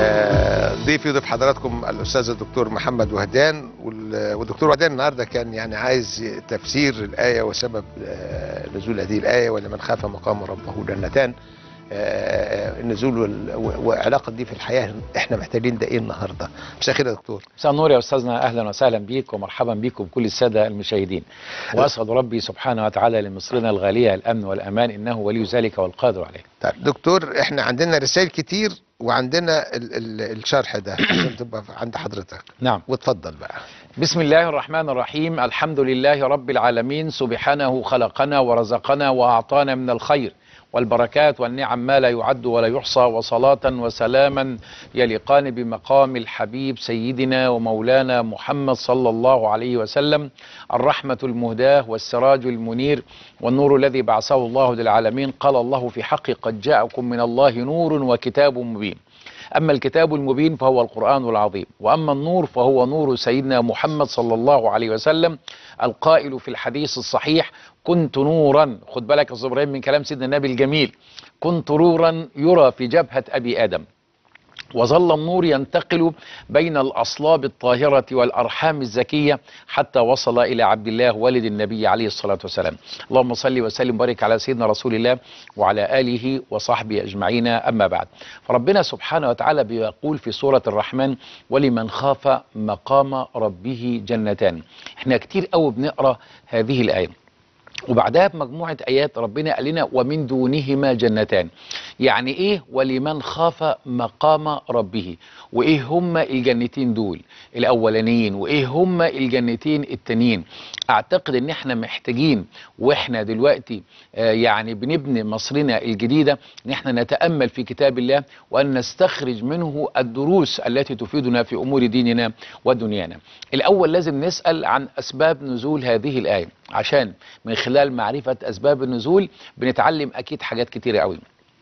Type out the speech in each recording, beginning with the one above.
آه، ضيفي وضيف حضراتكم الاستاذ الدكتور محمد وهدان وال- والدكتور وهدان النهارده كان يعني عايز تفسير الايه وسبب آه، نزول هذه الايه ولمن خاف مقام ربه جنتان آه، النزول وال- و- وعلاقه دي في الحياه احنا محتاجين ده ايه النهارده مساء الخير يا دكتور مساء النور يا استاذنا اهلا وسهلا بيك ومرحبا بكم كل الساده المشاهدين واسال ربي سبحانه وتعالى لمصرنا الغاليه الامن والامان انه ولي ذلك والقادر عليه طيب دكتور احنا عندنا رسائل كتير وعندنا ال ال الشرح ده عشان تبقى عند حضرتك نعم واتفضل بقى بسم الله الرحمن الرحيم الحمد لله رب العالمين سبحانه خلقنا ورزقنا واعطانا من الخير والبركات والنعم ما لا يعد ولا يحصى وصلاة وسلاما يليقان بمقام الحبيب سيدنا ومولانا محمد صلى الله عليه وسلم الرحمة المهداة والسراج المنير والنور الذي بعثه الله للعالمين قال الله في حق قد جاءكم من الله نور وكتاب مبين أما الكتاب المبين فهو القرآن العظيم وأما النور فهو نور سيدنا محمد صلى الله عليه وسلم القائل في الحديث الصحيح كنت نورا خد بالك يا أستاذ إبراهيم من كلام سيدنا النبي الجميل كنت نورا يرى في جبهة أبي آدم وظل النور ينتقل بين الأصلاب الطاهرة والأرحام الزكية حتى وصل إلى عبد الله والد النبي عليه الصلاة والسلام اللهم صل وسلم وبارك على سيدنا رسول الله وعلى آله وصحبه أجمعين أما بعد فربنا سبحانه وتعالى بيقول في سورة الرحمن ولمن خاف مقام ربه جنتان احنا كتير قوي بنقرأ هذه الآية وبعدها بمجموعة آيات ربنا قال لنا ومن دونهما جنتان يعني إيه ولمن خاف مقام ربه وإيه هما الجنتين دول الأولانيين وإيه هما الجنتين التانيين أعتقد إن إحنا محتاجين وإحنا دلوقتي آه يعني بنبني مصرنا الجديدة إن إحنا نتأمل في كتاب الله وأن نستخرج منه الدروس التي تفيدنا في أمور ديننا ودنيانا الأول لازم نسأل عن أسباب نزول هذه الآية عشان من خلال معرفة أسباب النزول بنتعلم أكيد حاجات كتيرة قوي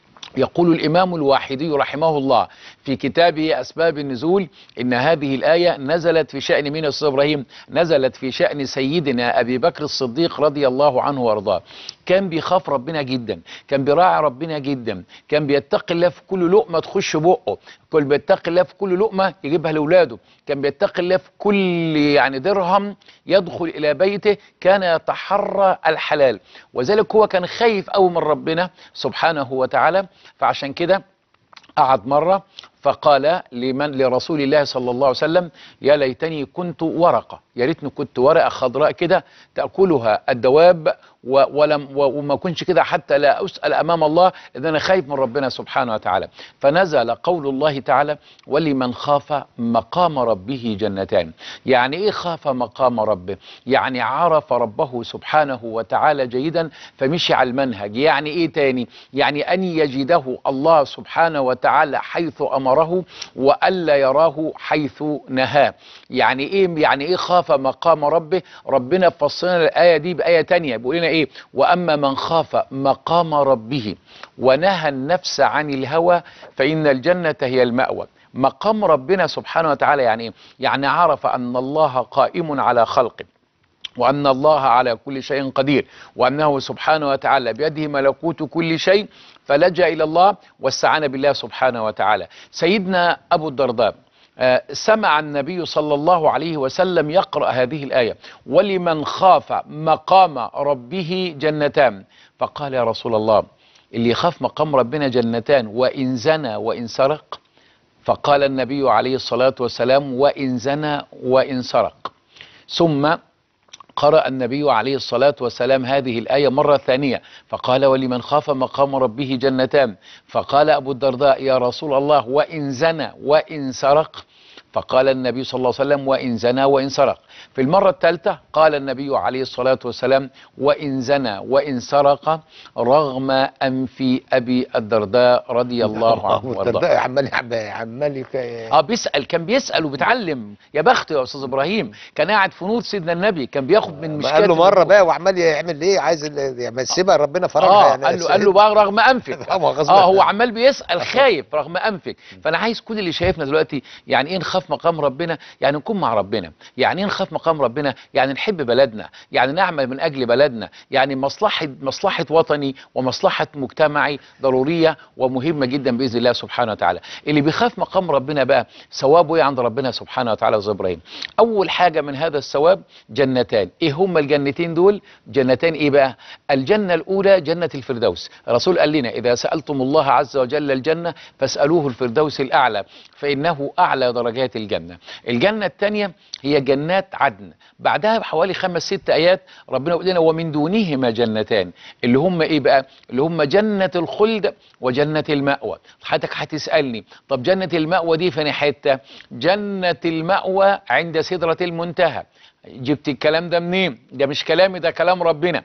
يقول الإمام الواحدي رحمه الله في كتابه أسباب النزول إن هذه الآية نزلت في شأن مين يا أستاذ إبراهيم نزلت في شأن سيدنا أبي بكر الصديق رضي الله عنه وارضاه كان بيخاف ربنا جدا كان بيراعي ربنا جدا كان بيتقي الله في كل لقمة تخش بقه كان بيتقي الله في كل لقمة يجيبها لأولاده كان بيتقي الله في كل يعني درهم يدخل إلى بيته كان يتحرى الحلال وذلك هو كان خايف أوي من ربنا سبحانه وتعالى فعشان كده قعد مرة فقال لمن لرسول الله صلى الله عليه وسلم يا ليتني كنت ورقة يا ريتني كنت ورقة خضراء كده تأكلها الدواب و- ولم و- وما كنش كده حتى لا أسأل أمام الله إذا أنا خايف من ربنا سبحانه وتعالى فنزل قول الله تعالى ولمن خاف مقام ربه جنتان يعني إيه خاف مقام ربه يعني عرف ربه سبحانه وتعالى جيدا فمشي على المنهج يعني إيه تاني يعني أن يجده الله سبحانه وتعالى حيث أمره وألا يراه حيث نهاه يعني إيه يعني إيه خاف مقام ربه ربنا فصلنا الآية دي بآية تانية بيقول لنا إيه وأما من خاف مقام ربه ونهى النفس عن الهوى فإن الجنة هي المأوى مقام ربنا سبحانه وتعالى يعني إيه يعني عرف أن الله قائم على خلقه وأن الله على كل شيء قدير وأنه سبحانه وتعالى بيده ملكوت كل شيء فلجأ إلى الله واستعان بالله سبحانه وتعالى سيدنا أبو الدرداء آه، سمع النبي صلى الله عليه وسلم يقرأ هذه الآية ولمن خاف مقام ربه جنتان فقال يا رسول الله اللي يخاف مقام ربنا جنتان وإن زنى وإن سرق فقال النبي عليه الصلاة والسلام وإن زنى وإن سرق ثم قرأ النبي عليه الصلاة والسلام هذه الآية مرة ثانية فقال ولمن خاف مقام ربه جنتان فقال أبو الدرداء يا رسول الله وإن زنى وإن سرق فقال النبي صلى الله عليه وسلم وإن زنى وإن سرق في المرة الثالثة قال النبي عليه الصلاة والسلام وإن زنى وإن سرق رغم أنف أبي الدرداء رضي الله عنه وارضاه الدرداء عمال عمال- عمال يك- اه بيسال كان بيسال وبيتعلم يا بخته يا استاذ ابراهيم كان قاعد في نور سيدنا النبي كان بياخد من ما مشكات قال له مره النبوة. بقى وعمال يعمل ايه عايز ال- يعني سيبها ربنا فرجها اه يعني قال له قال له بقى رغم انفك آه، ما غصب اه هو عنه. عمال بيسال خايف رغم انفك فانا عايز كل اللي شايفنا دلوقتي يعني ايه نخاف نخاف مقام ربنا يعني نكون مع ربنا يعني ايه نخاف مقام ربنا يعني نحب بلدنا يعني نعمل من اجل بلدنا يعني مصلحه مصلحه وطني ومصلحه مجتمعي ضروريه ومهمه جدا باذن الله سبحانه وتعالى اللي بيخاف مقام ربنا بقى ثوابه ايه عند ربنا سبحانه وتعالى يا أستاذ ابراهيم اول حاجه من هذا الثواب جنتان ايه هما الجنتين دول جنتان ايه بقى الجنه الاولى جنه الفردوس الرسول قال لنا اذا سالتم الله عز وجل الجنه فاسالوه الفردوس الاعلى فانه اعلى درجات الجنه الجنه الثانيه هي جنات عدن بعدها بحوالي خمس ست ايات ربنا يقول لنا ومن دونهما جنتان اللي هم ايه بقى اللي هم جنه الخلد وجنه المأوى حضرتك هتسالني طب جنه المأوى دي فين حته جنه المأوى عند سدره المنتهى جبت الكلام ده منين ده مش كلامي ده كلام ربنا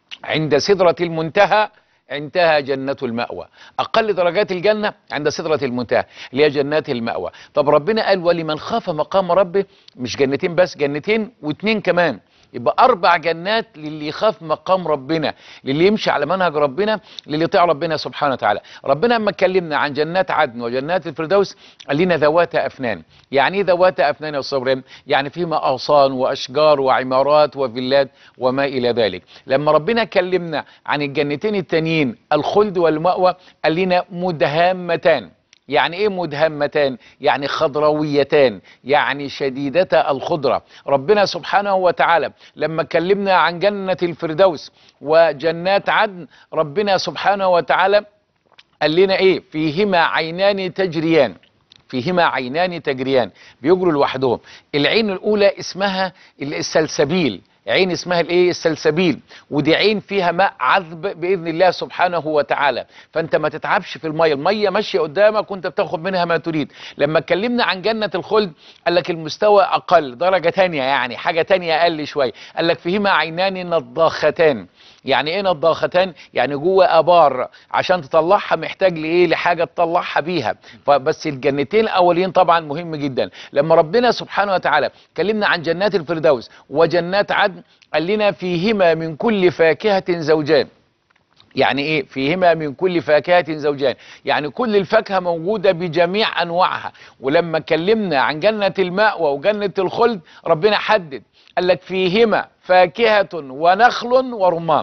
عند سدرة المنتهى انتهى جنة المأوى أقل درجات الجنة عند سدرة المنتهى اللي هي جنات المأوى طب ربنا قال ولمن خاف مقام ربه مش جنتين بس جنتين واتنين كمان يبقى أربع جنات للي يخاف مقام ربنا للي يمشي على منهج ربنا للي يطيع ربنا سبحانه وتعالى ربنا لما اتكلمنا عن جنات عدن وجنات الفردوس قال لنا ذوات أفنان يعني ايه ذوات أفنان يا أستاذ إبراهيم؟ يعني فيما أغصان وأشجار وعمارات وفيلات وما إلى ذلك لما ربنا كلمنا عن الجنتين التانيين الخلد والمأوى قال لنا مدهامتان يعني ايه مدهمتان يعني خضرويتان يعني شديدة الخضرة ربنا سبحانه وتعالى لما كلمنا عن جنة الفردوس وجنات عدن ربنا سبحانه وتعالى قال لنا ايه فيهما عينان تجريان فيهما عينان تجريان بيجروا لوحدهم العين الاولى اسمها السلسبيل عين اسمها الايه السلسبيل ودي عين فيها ماء عذب باذن الله سبحانه وتعالى فانت ما تتعبش في الميه الميه ماشيه قدامك وانت بتاخد منها ما تريد لما اتكلمنا عن جنه الخلد قال لك المستوى اقل درجه تانية يعني حاجه تانية اقل شويه قال لك فيهما عينان نضاختان يعني ايه نضاختان يعني جوه ابار عشان تطلعها محتاج لايه لحاجه تطلعها بيها فبس الجنتين الاولين طبعا مهم جدا لما ربنا سبحانه وتعالى كلمنا عن جنات الفردوس وجنات عدن قال لنا فيهما من كل فاكهه زوجان يعني ايه فيهما من كل فاكهة زوجان يعني كل الفاكهة موجودة بجميع انواعها ولما اتكلمنا عن جنة المأوى وجنة الخلد ربنا حدد قال لك فيهما فاكهة ونخل ورمان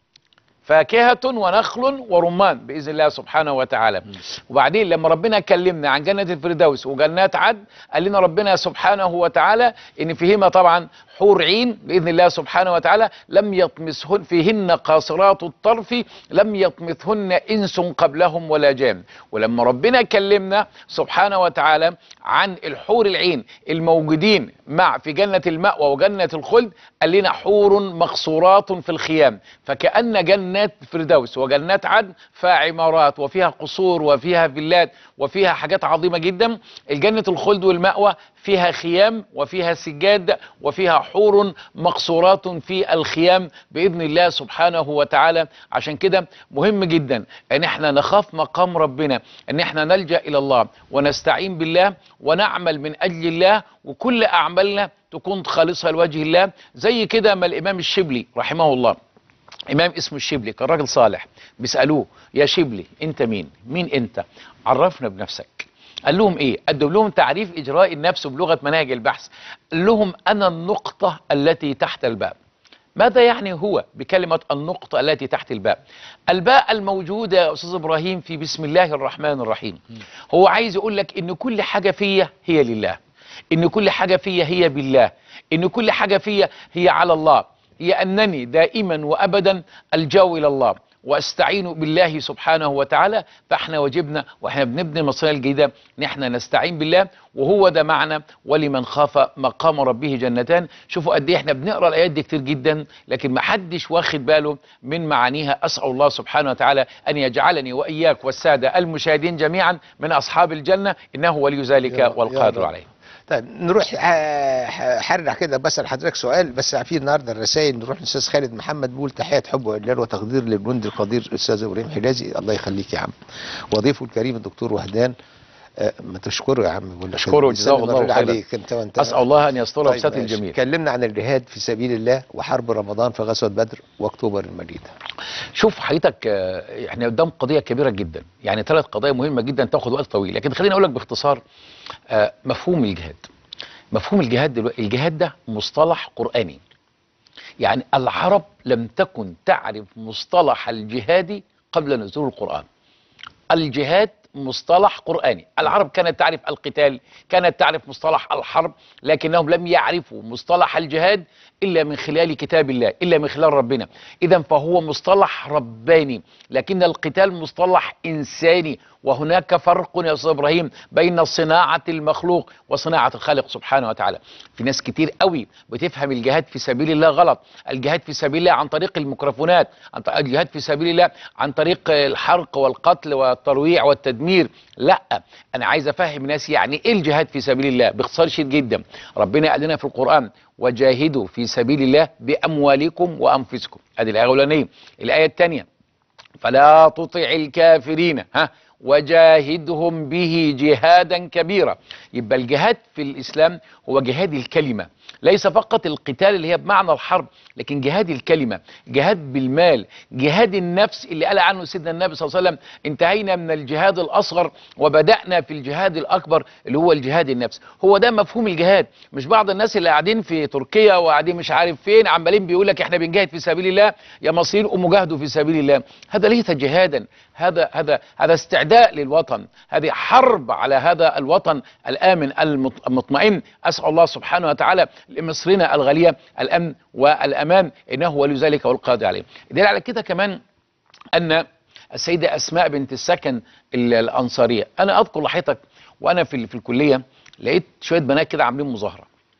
فاكهة ونخل ورمان بإذن الله سبحانه وتعالى وبعدين لما ربنا كلمنا عن جنة الفردوس وجنات عد قال لنا ربنا سبحانه وتعالى إن فيهما طبعا حور عين بإذن الله سبحانه وتعالى لم يطمسهن فيهن قاصرات الطرف لم يطمثهن إنس قبلهم ولا جان ولما ربنا كلمنا سبحانه وتعالى عن الحور العين الموجودين مع في جنة المأوى وجنة الخلد قال لنا حور مقصورات في الخيام فكأن جنات فردوس وجنات عدن فيها عمارات وفيها قصور وفيها فيلات وفيها حاجات عظيمة جدا الجنة الخلد والمأوى فيها خيام وفيها سجاد وفيها حور مقصورات في الخيام بإذن الله سبحانه وتعالى عشان كده مهم جدا ان احنا نخاف مقام ربنا ان احنا نلجأ الى الله ونستعين بالله ونعمل من اجل الله وكل اعمالنا تكون خالصة لوجه الله زي كده ما الامام الشبلي رحمه الله امام اسمه الشبلي كان راجل صالح بيسالوه يا شبلي انت مين مين انت عرفنا بنفسك قال لهم ايه قدم لهم تعريف اجراء النفس بلغه مناهج البحث قال لهم انا النقطه التي تحت الباب ماذا يعني هو بكلمة النقطة التي تحت الباب الباء الموجودة يا أستاذ إبراهيم في بسم الله الرحمن الرحيم هو عايز يقول لك إن كل حاجة فيا هي لله إن كل حاجة فيا هي بالله إن كل حاجة فيا هي على الله هي أنني دائما وأبدا الجو إلى الله واستعين بالله سبحانه وتعالى فاحنا واجبنا واحنا بنبني المصرية الجديدة ان احنا نستعين بالله وهو ده معنى ولمن خاف مقام ربه جنتان شوفوا قد ايه احنا بنقرا الايات دي كتير جدا لكن ما حدش واخد باله من معانيها اسال الله سبحانه وتعالى ان يجعلني واياك والساده المشاهدين جميعا من اصحاب الجنه انه ولي ذلك يا رب- والقادر يا رب. عليه طيب نروح آه، هرجع كده بسأل حضرتك سؤال بس في النهارده الرسائل نروح للاستاذ خالد محمد بيقول تحية حب واجلال وتقدير للجندي القدير الاستاذ ابراهيم حجازي الله يخليك يا عم وضيفه الكريم الدكتور وهدان آه، ما تشكره يا عم بقول لك أشكره، جزاه الإنسان الله يمر خيرا. عليك انت وانت اسال الله ان يستر طيب بستر ماشي. الجميل كلمنا عن الجهاد في سبيل الله وحرب رمضان في غزوه بدر واكتوبر المجيده شوف حضرتك آه، احنا قدام قضيه كبيره جدا يعني ثلاث قضايا مهمه جدا تاخد وقت طويل لكن خليني اقول لك باختصار آه، مفهوم الجهاد مفهوم الجهاد دلوقتي الجهاد ده مصطلح قراني يعني العرب لم تكن تعرف مصطلح الجهاد قبل نزول القران الجهاد مصطلح قرآني العرب كانت تعرف القتال كانت تعرف مصطلح الحرب لكنهم لم يعرفوا مصطلح الجهاد إلا من خلال كتاب الله إلا من خلال ربنا إذا فهو مصطلح رباني لكن القتال مصطلح إنساني وهناك فرق يا أستاذ إبراهيم بين صناعة المخلوق وصناعة الخالق سبحانه وتعالى في ناس كتير قوي بتفهم الجهاد في سبيل الله غلط الجهاد في سبيل الله عن طريق الميكروفونات عن طريق الجهاد في سبيل الله عن طريق الحرق والقتل والترويع والتدمير لا انا عايز افهم ناس يعني ايه الجهاد في سبيل الله باختصار شديد جدا ربنا قال لنا في القران وجاهدوا في سبيل الله باموالكم وانفسكم ادي الايه الاولانيه الايه الثانيه فلا تطع الكافرين ها وجاهدهم به جهادا كبيرا يبقى الجهاد في الإسلام هو جهاد الكلمة ليس فقط القتال اللي هي بمعنى الحرب لكن جهاد الكلمة جهاد بالمال جهاد النفس اللي قال عنه سيدنا النبي صلى الله عليه وسلم انتهينا من الجهاد الأصغر وبدأنا في الجهاد الأكبر اللي هو الجهاد النفس هو ده مفهوم الجهاد مش بعض الناس اللي قاعدين في تركيا وقاعدين مش عارف فين عمالين بيقول لك احنا بنجاهد في سبيل الله يا مصير قوموا جاهدوا في سبيل الله هذا ليس جهادا هذا هذا هذا استعداء للوطن هذه حرب على هذا الوطن الآمن المط- المطمئن أسأل الله سبحانه وتعالى لمصرنا الغالية الأمن والأمان إنه ولي ذلك والقادر عليه دليل على كده كمان أن السيدة أسماء بنت السكن ال- الأنصارية أنا أذكر لحيتك وأنا في, ال- في الكلية لقيت شوية بنات كده عاملين مظاهرة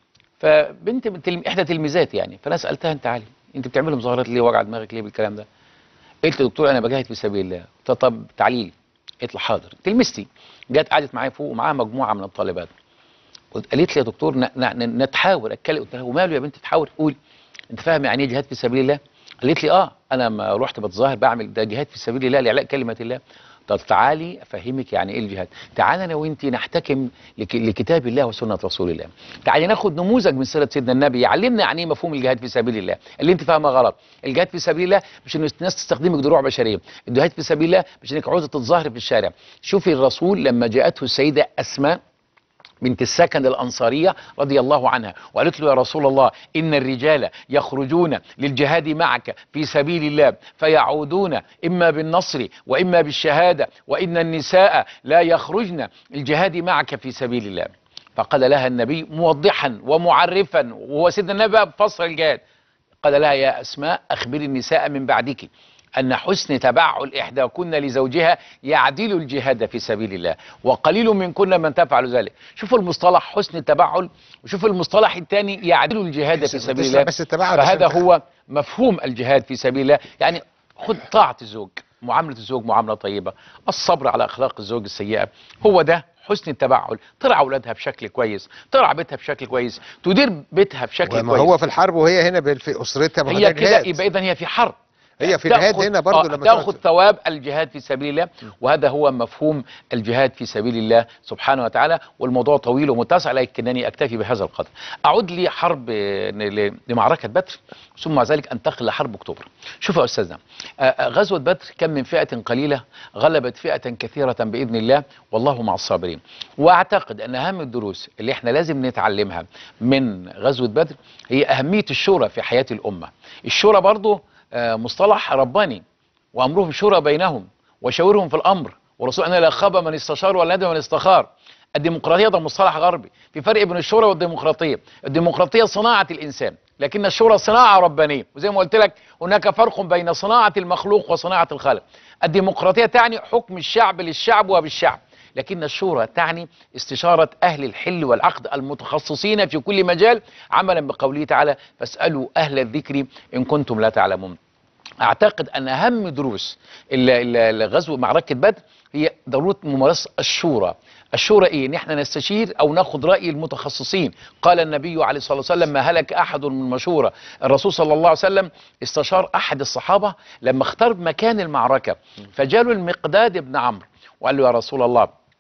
فبنت من تلم... إحدى تلميذات يعني فأنا سألتها أنت علي أنت بتعملي مظاهرات ليه وجع دماغك ليه بالكلام ده قلت له دكتور انا بجاهد في سبيل الله قلت لها طب تعالي لي قلت له حاضر تلمستي جت قعدت معايا فوق ومعاها مجموعه من الطالبات قلت قالت لي يا دكتور ن- ن- نتحاور اتكلم قلت لها وماله يا بنت تحاور قولي انت فاهم يعني ايه جهاد في سبيل الله قالت لي اه انا لما رحت بتظاهر بعمل ده جهاد في سبيل الله لاعلاء كلمه الله طب تعالي افهمك يعني ايه الجهاد تعالى انا وانت نحتكم لك لكتاب الله وسنه رسول الله تعالي ناخد نموذج من سيره سيدنا النبي يعلمنا يعني ايه مفهوم الجهاد في سبيل الله اللي انت فاهمه غلط الجهاد في سبيل الله مش ان الناس تستخدمك دروع بشريه الجهاد في سبيل الله مش انك عاوزه تتظاهري في الشارع شوفي الرسول لما جاءته السيده اسماء بنت السكن الأنصارية رضي الله عنها وقالت له يا رسول الله إن الرجال يخرجون للجهاد معك في سبيل الله فيعودون إما بالنصر وإما بالشهادة وإن النساء لا يخرجن الجهاد معك في سبيل الله فقال لها النبي موضحا ومعرفا وهو سيدنا النبي بقى بفصل الجهاد قال لها يا أسماء أخبري النساء من بعدك أن حسن تبعل إحداكن لزوجها يعدل الجهاد في سبيل الله وقليل منكن من تفعل ذلك شوفوا المصطلح حسن التبعل وشوف المصطلح الثاني يعدل الجهاد في بس- سبيل بس- الله بس التبعل فهذا عشان- هو مفهوم الجهاد في سبيل الله يعني خد طاعة الزوج معاملة الزوج معاملة طيبة الصبر على أخلاق الزوج السيئة هو ده حسن التبعل ترعى أولادها بشكل كويس ترعى بيتها بشكل كويس تدير بيتها بشكل وما كويس هو في الحرب وهي هنا بال- في اسرتها ما هو هي ده كده جهاد. يبقى اذا هي في حرب هي في تأخذ- الجهاد هنا برضه آه، لما تاخذ تقعد- ثواب الجهاد في سبيل الله وهذا هو مفهوم الجهاد في سبيل الله سبحانه وتعالى والموضوع طويل ومتسع لكنني اكتفي بهذا القدر اعود لحرب آه، ل- لمعركه بدر ثم مع ذلك انتقل لحرب اكتوبر شوفوا يا استاذنا آه، آه، غزوه بدر كم من فئه قليله غلبت فئه كثيره باذن الله والله مع الصابرين واعتقد ان اهم الدروس اللي احنا لازم نتعلمها من غزوه بدر هي اهميه الشورى في حياه الامه الشورى برضه آه، مصطلح رباني وامرهم شورى بينهم وشاورهم في الامر ورسول الله لا خاب من استشار ولا ندم من استخار الديمقراطيه ده مصطلح غربي في فرق بين الشورى والديمقراطيه الديمقراطيه صناعه الانسان لكن الشورى صناعه ربانيه وزي ما قلت لك هناك فرق بين صناعه المخلوق وصناعه الخالق الديمقراطيه تعني حكم الشعب للشعب وبالشعب لكن الشورى تعني استشارة أهل الحل والعقد المتخصصين في كل مجال عملا بقوله تعالى فاسألوا أهل الذكر إن كنتم لا تعلمون اعتقد ان اهم دروس ال- ال- الغزو معركه بدر هي ضروره ممارسه الشورى الشورى ايه ان احنا نستشير او ناخذ راي المتخصصين قال النبي عليه الصلاه والسلام ما هلك احد من مشوره الرسول صلى الله عليه وسلم استشار احد الصحابه لما اختار مكان المعركه فجاله المقداد بن عمرو وقال له يا رسول الله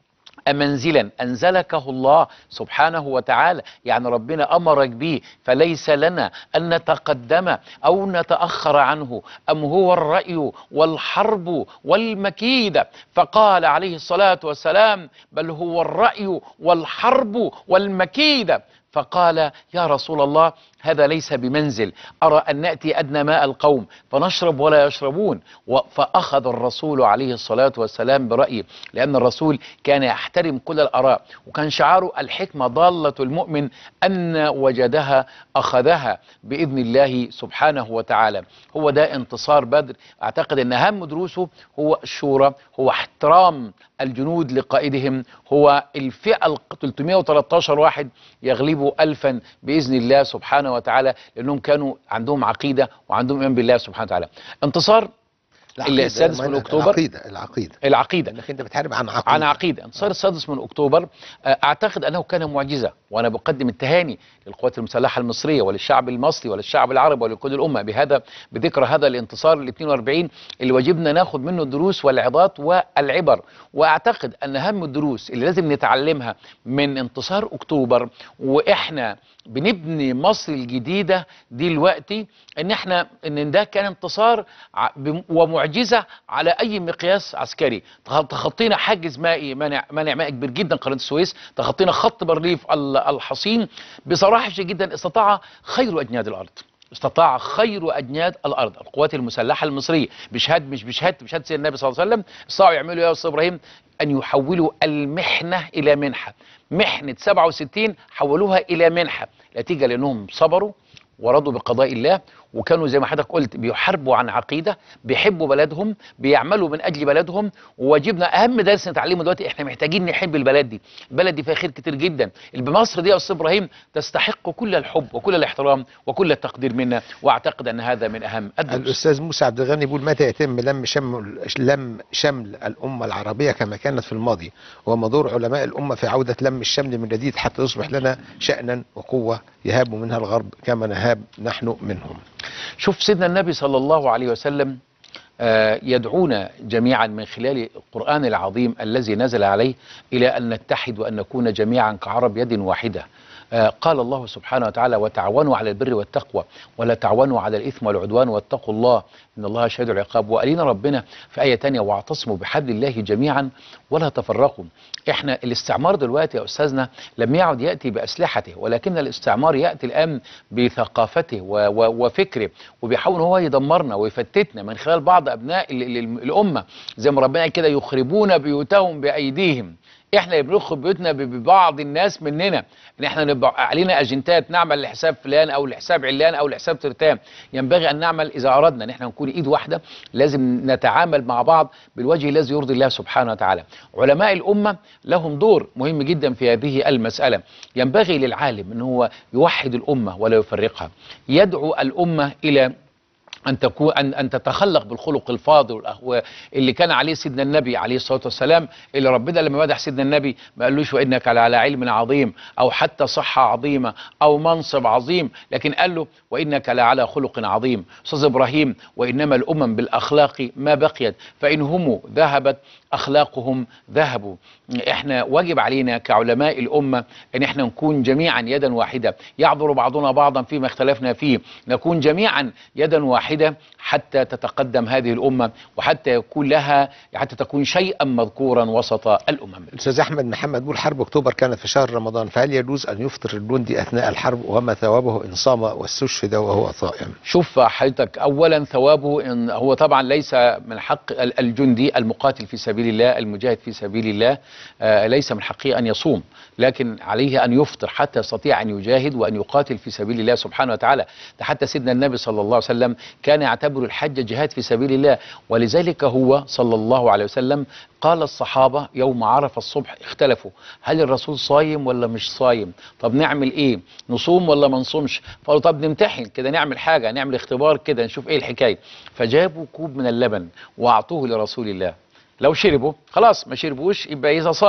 منزلا أنزلكه الله سبحانه وتعالى يعني ربنا أمرك به فليس لنا أن نتقدم أو نتأخر عنه أم هو الرأي والحرب والمكيدة فقال عليه الصلاة والسلام بل هو الرأي والحرب والمكيدة فقال يا رسول الله هذا ليس بمنزل أرى أن نأتي أدنى ماء القوم فنشرب ولا يشربون و- فأخذ الرسول عليه الصلاة والسلام برأيه لأن الرسول كان يحترم كل الآراء وكان شعاره الحكمة ضالة المؤمن أن وجدها أخذها بإذن الله سبحانه وتعالى هو ده انتصار بدر أعتقد أن أهم دروسه هو الشورى هو احترام الجنود لقائدهم هو الفئة ال 313 واحد يغلبوا ألفا بإذن الله سبحانه وتعالى لأنهم كانوا عندهم عقيدة وعندهم إيمان بالله سبحانه وتعالى انتصار العقيدة، السادس ما من أنا- أكتوبر. العقيدة العقيدة العقيدة انك انت بتحارب عن عقيدة عن عقيدة انتصار السادس من أكتوبر آه، أعتقد أنه كان معجزة وأنا بقدم التهاني للقوات المسلحة المصرية وللشعب المصري وللشعب العربي ولكل الأمة بهذا بذكرى هذا الانتصار ال 42 اللي واجبنا ناخد منه الدروس والعظات والعبر وأعتقد أن أهم الدروس اللي لازم نتعلمها من انتصار أكتوبر وإحنا بنبني مصر الجديدة دلوقتي ان احنا ان ده كان انتصار ع- بم- ومعجزة على اي مقياس عسكري تخ- تخطينا حاجز مائي مانع مانع مائي كبير جدا قناة السويس تخطينا خط بارليف ال- الحصين بصراحة شديد جدا استطاع خير اجناد الارض استطاع خير اجناد الارض القوات المسلحه المصريه بشهاد مش بشهاده بشهاده سيدنا النبي صلى الله عليه وسلم استطاعوا يعملوا يا استاذ ابراهيم ان يحولوا المحنه الى منحه محنه 67 حولوها الى منحه نتيجه لانهم صبروا ورضوا بقضاء الله وكانوا زي ما حضرتك قلت بيحاربوا عن عقيده بيحبوا بلدهم بيعملوا من اجل بلدهم وواجبنا اهم درس نتعلمه دلوقتي احنا محتاجين نحب البلد دي البلد دي فيها خير كتير جدا مصر دي يا استاذ ابراهيم تستحق كل الحب وكل الاحترام وكل التقدير منا واعتقد ان هذا من اهم الدروس الاستاذ موسى عبد الغني بيقول متى يتم لم شمل لم شمل الامه العربيه كما كانت في الماضي وما دور علماء الامه في عوده لم الشمل من جديد حتى يصبح لنا شانا وقوه يهاب منها الغرب كما نهاب نحن منهم شوف سيدنا النبي صلى الله عليه وسلم آه، يدعونا جميعا من خلال القرآن العظيم الذي نزل عليه إلى أن نتحد وأن نكون جميعا كعرب يد واحدة آه، قال الله سبحانه وتعالى وتعاونوا على البر والتقوى ولا تعاونوا على الإثم والعدوان واتقوا الله إن الله شديد العقاب وقالين ربنا في آية تانية واعتصموا بحبل الله جميعا ولا تفرقوا احنا الاستعمار دلوقتي يا أستاذنا لم يعد يأتي بأسلحته ولكن الاستعمار يأتي الآن بثقافته و- و- وفكره وبيحاول هو يدمرنا ويفتتنا من خلال بعض أبناء ال- ال- الأمة زي ما ربنا قال كده يخربون بيوتهم بأيديهم احنا اللي بنخرب بيوتنا ب- ببعض الناس مننا ان احنا نبقى علينا اجنتات نعمل لحساب فلان او لحساب علان او لحساب ترتان ينبغي ان نعمل اذا اردنا ان احنا نكون ايد واحده لازم نتعامل مع بعض بالوجه الذي يرضي الله سبحانه وتعالى علماء الامه لهم دور مهم جدا في هذه المساله ينبغي للعالم ان هو يوحد الامه ولا يفرقها يدعو الامه الى ان تكون ان ان تتخلق بالخلق الفاضل والأخ- اللي كان عليه سيدنا النبي عليه الصلاه والسلام اللي ربنا لما مدح سيدنا النبي ما قالوش وانك على علم عظيم او حتى صحه عظيمه او منصب عظيم لكن قال له وانك لعلى خلق عظيم استاذ ابراهيم وانما الامم بالاخلاق ما بقيت فان هم ذهبت اخلاقهم ذهبوا احنا واجب علينا كعلماء الامه ان احنا نكون جميعا يدا واحده يعذر بعضنا بعضا فيما اختلفنا فيه نكون جميعا يدا واحده حتى تتقدم هذه الامه وحتى يكون لها حتى تكون شيئا مذكورا وسط الامم الاستاذ احمد محمد بيقول حرب اكتوبر كانت في شهر رمضان فهل يجوز ان يفطر الجندي اثناء الحرب وما ثوابه ان صام واستشهد وهو صائم شوف حضرتك اولا ثوابه ان هو طبعا ليس من حق ال- الجندي المقاتل في سبيل الله المجاهد في سبيل الله آه ليس من حقه ان يصوم لكن عليه ان يفطر حتى يستطيع ان يجاهد وان يقاتل في سبيل الله سبحانه وتعالى ده حتى سيدنا النبي صلى الله عليه وسلم كان يعتبر الحج جهاد في سبيل الله ولذلك هو صلى الله عليه وسلم قال الصحابة يوم عرف الصبح اختلفوا هل الرسول صايم ولا مش صايم طب نعمل ايه نصوم ولا ما نصومش فقالوا طب نمتحن كده نعمل حاجة نعمل اختبار كده نشوف ايه الحكاية فجابوا كوب من اللبن واعطوه لرسول الله لو شربوا خلاص ما شربوش يبقى اذا صايم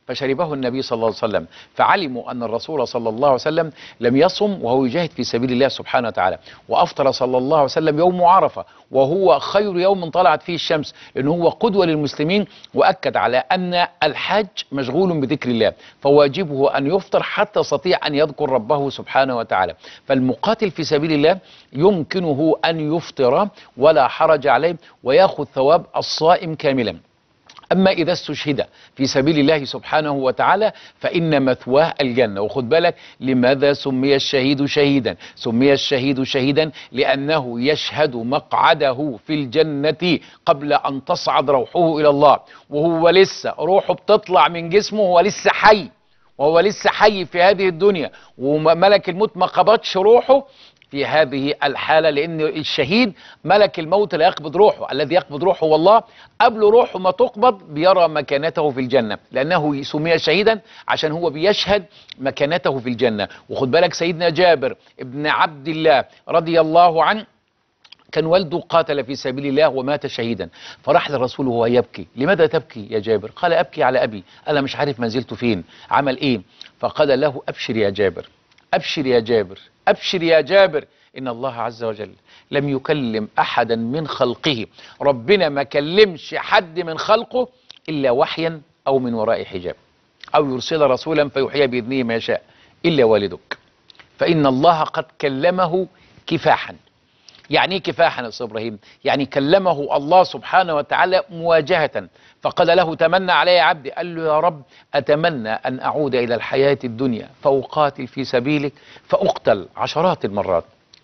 فشربه النبي صلى الله عليه وسلم فعلموا أن الرسول صلى الله عليه وسلم لم يصم وهو يجاهد في سبيل الله سبحانه وتعالى وأفطر صلى الله عليه وسلم يوم عرفة وهو خير يوم طلعت فيه الشمس لأنه هو قدوة للمسلمين وأكد على أن الحج مشغول بذكر الله فواجبه أن يفطر حتى يستطيع أن يذكر ربه سبحانه وتعالى فالمقاتل في سبيل الله يمكنه أن يفطر ولا حرج عليه ويأخذ ثواب الصائم كاملا أما إذا استشهد في سبيل الله سبحانه وتعالى فإن مثواه الجنة وخد بالك لماذا سمي الشهيد شهيدا سمي الشهيد شهيدا لأنه يشهد مقعده في الجنة قبل أن تصعد روحه إلى الله وهو لسه روحه بتطلع من جسمه وهو لسه حي وهو لسه حي في هذه الدنيا وملك الموت ما قبضش روحه في هذه الحالة لأن الشهيد ملك الموت لا يقبض روحه الذي يقبض روحه هو الله قبل روحه ما تقبض بيرى مكانته في الجنة لأنه سمي شهيدا عشان هو بيشهد مكانته في الجنة وخد بالك سيدنا جابر ابن عبد الله رضي الله عنه كان والده قاتل في سبيل الله ومات شهيدا فراح للرسول وهو يبكي لماذا تبكي يا جابر قال أبكي على أبي أنا مش عارف منزلته فين عمل إيه فقال له أبشر يا جابر أبشر يا جابر أبشر يا جابر إن الله عز وجل لم يكلم أحدا من خلقه ربنا ما كلمش حد من خلقه إلا وحيا أو من وراء حجاب أو يرسل رسولا فيحيي بإذنه ما يشاء إلا والدك فإن الله قد كلمه كفاحا يعني ايه كفاحا يا استاذ ابراهيم؟ يعني كلمه الله سبحانه وتعالى مواجهة فقال له تمنى علي يا عبدي قال له يا رب أتمنى أن أعود إلى الحياة الدنيا فأقاتل في سبيلك فأقتل عشرات المرات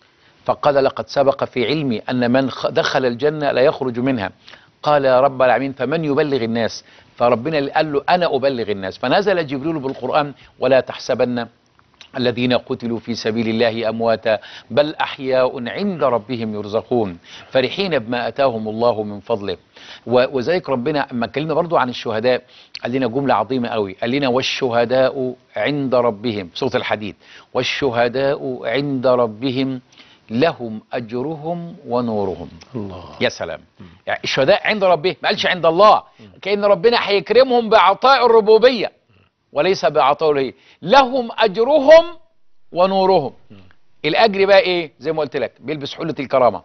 فقال لقد سبق في علمي أن من خ- دخل الجنة لا يخرج منها قال يا رب العالمين فمن يبلغ الناس فربنا قال له أنا أبلغ الناس فنزل جبريل بالقرآن ولا تحسبن الذين قتلوا في سبيل الله امواتا بل احياء عند ربهم يرزقون فرحين بما اتاهم الله من فضله و- وذلك ربنا اما اتكلمنا برضو عن الشهداء قال لنا جمله عظيمه قوي قال لنا والشهداء عند ربهم سوره الحديد والشهداء عند ربهم لهم اجرهم ونورهم الله يا سلام يعني الشهداء عند ربهم ما قالش عند الله كأن ربنا هيكرمهم بعطاء الربوبية وليس بعطاء الالوهية لهم أجرهم ونورهم الأجر بقى إيه زي ما قلت لك بيلبس حلة الكرامة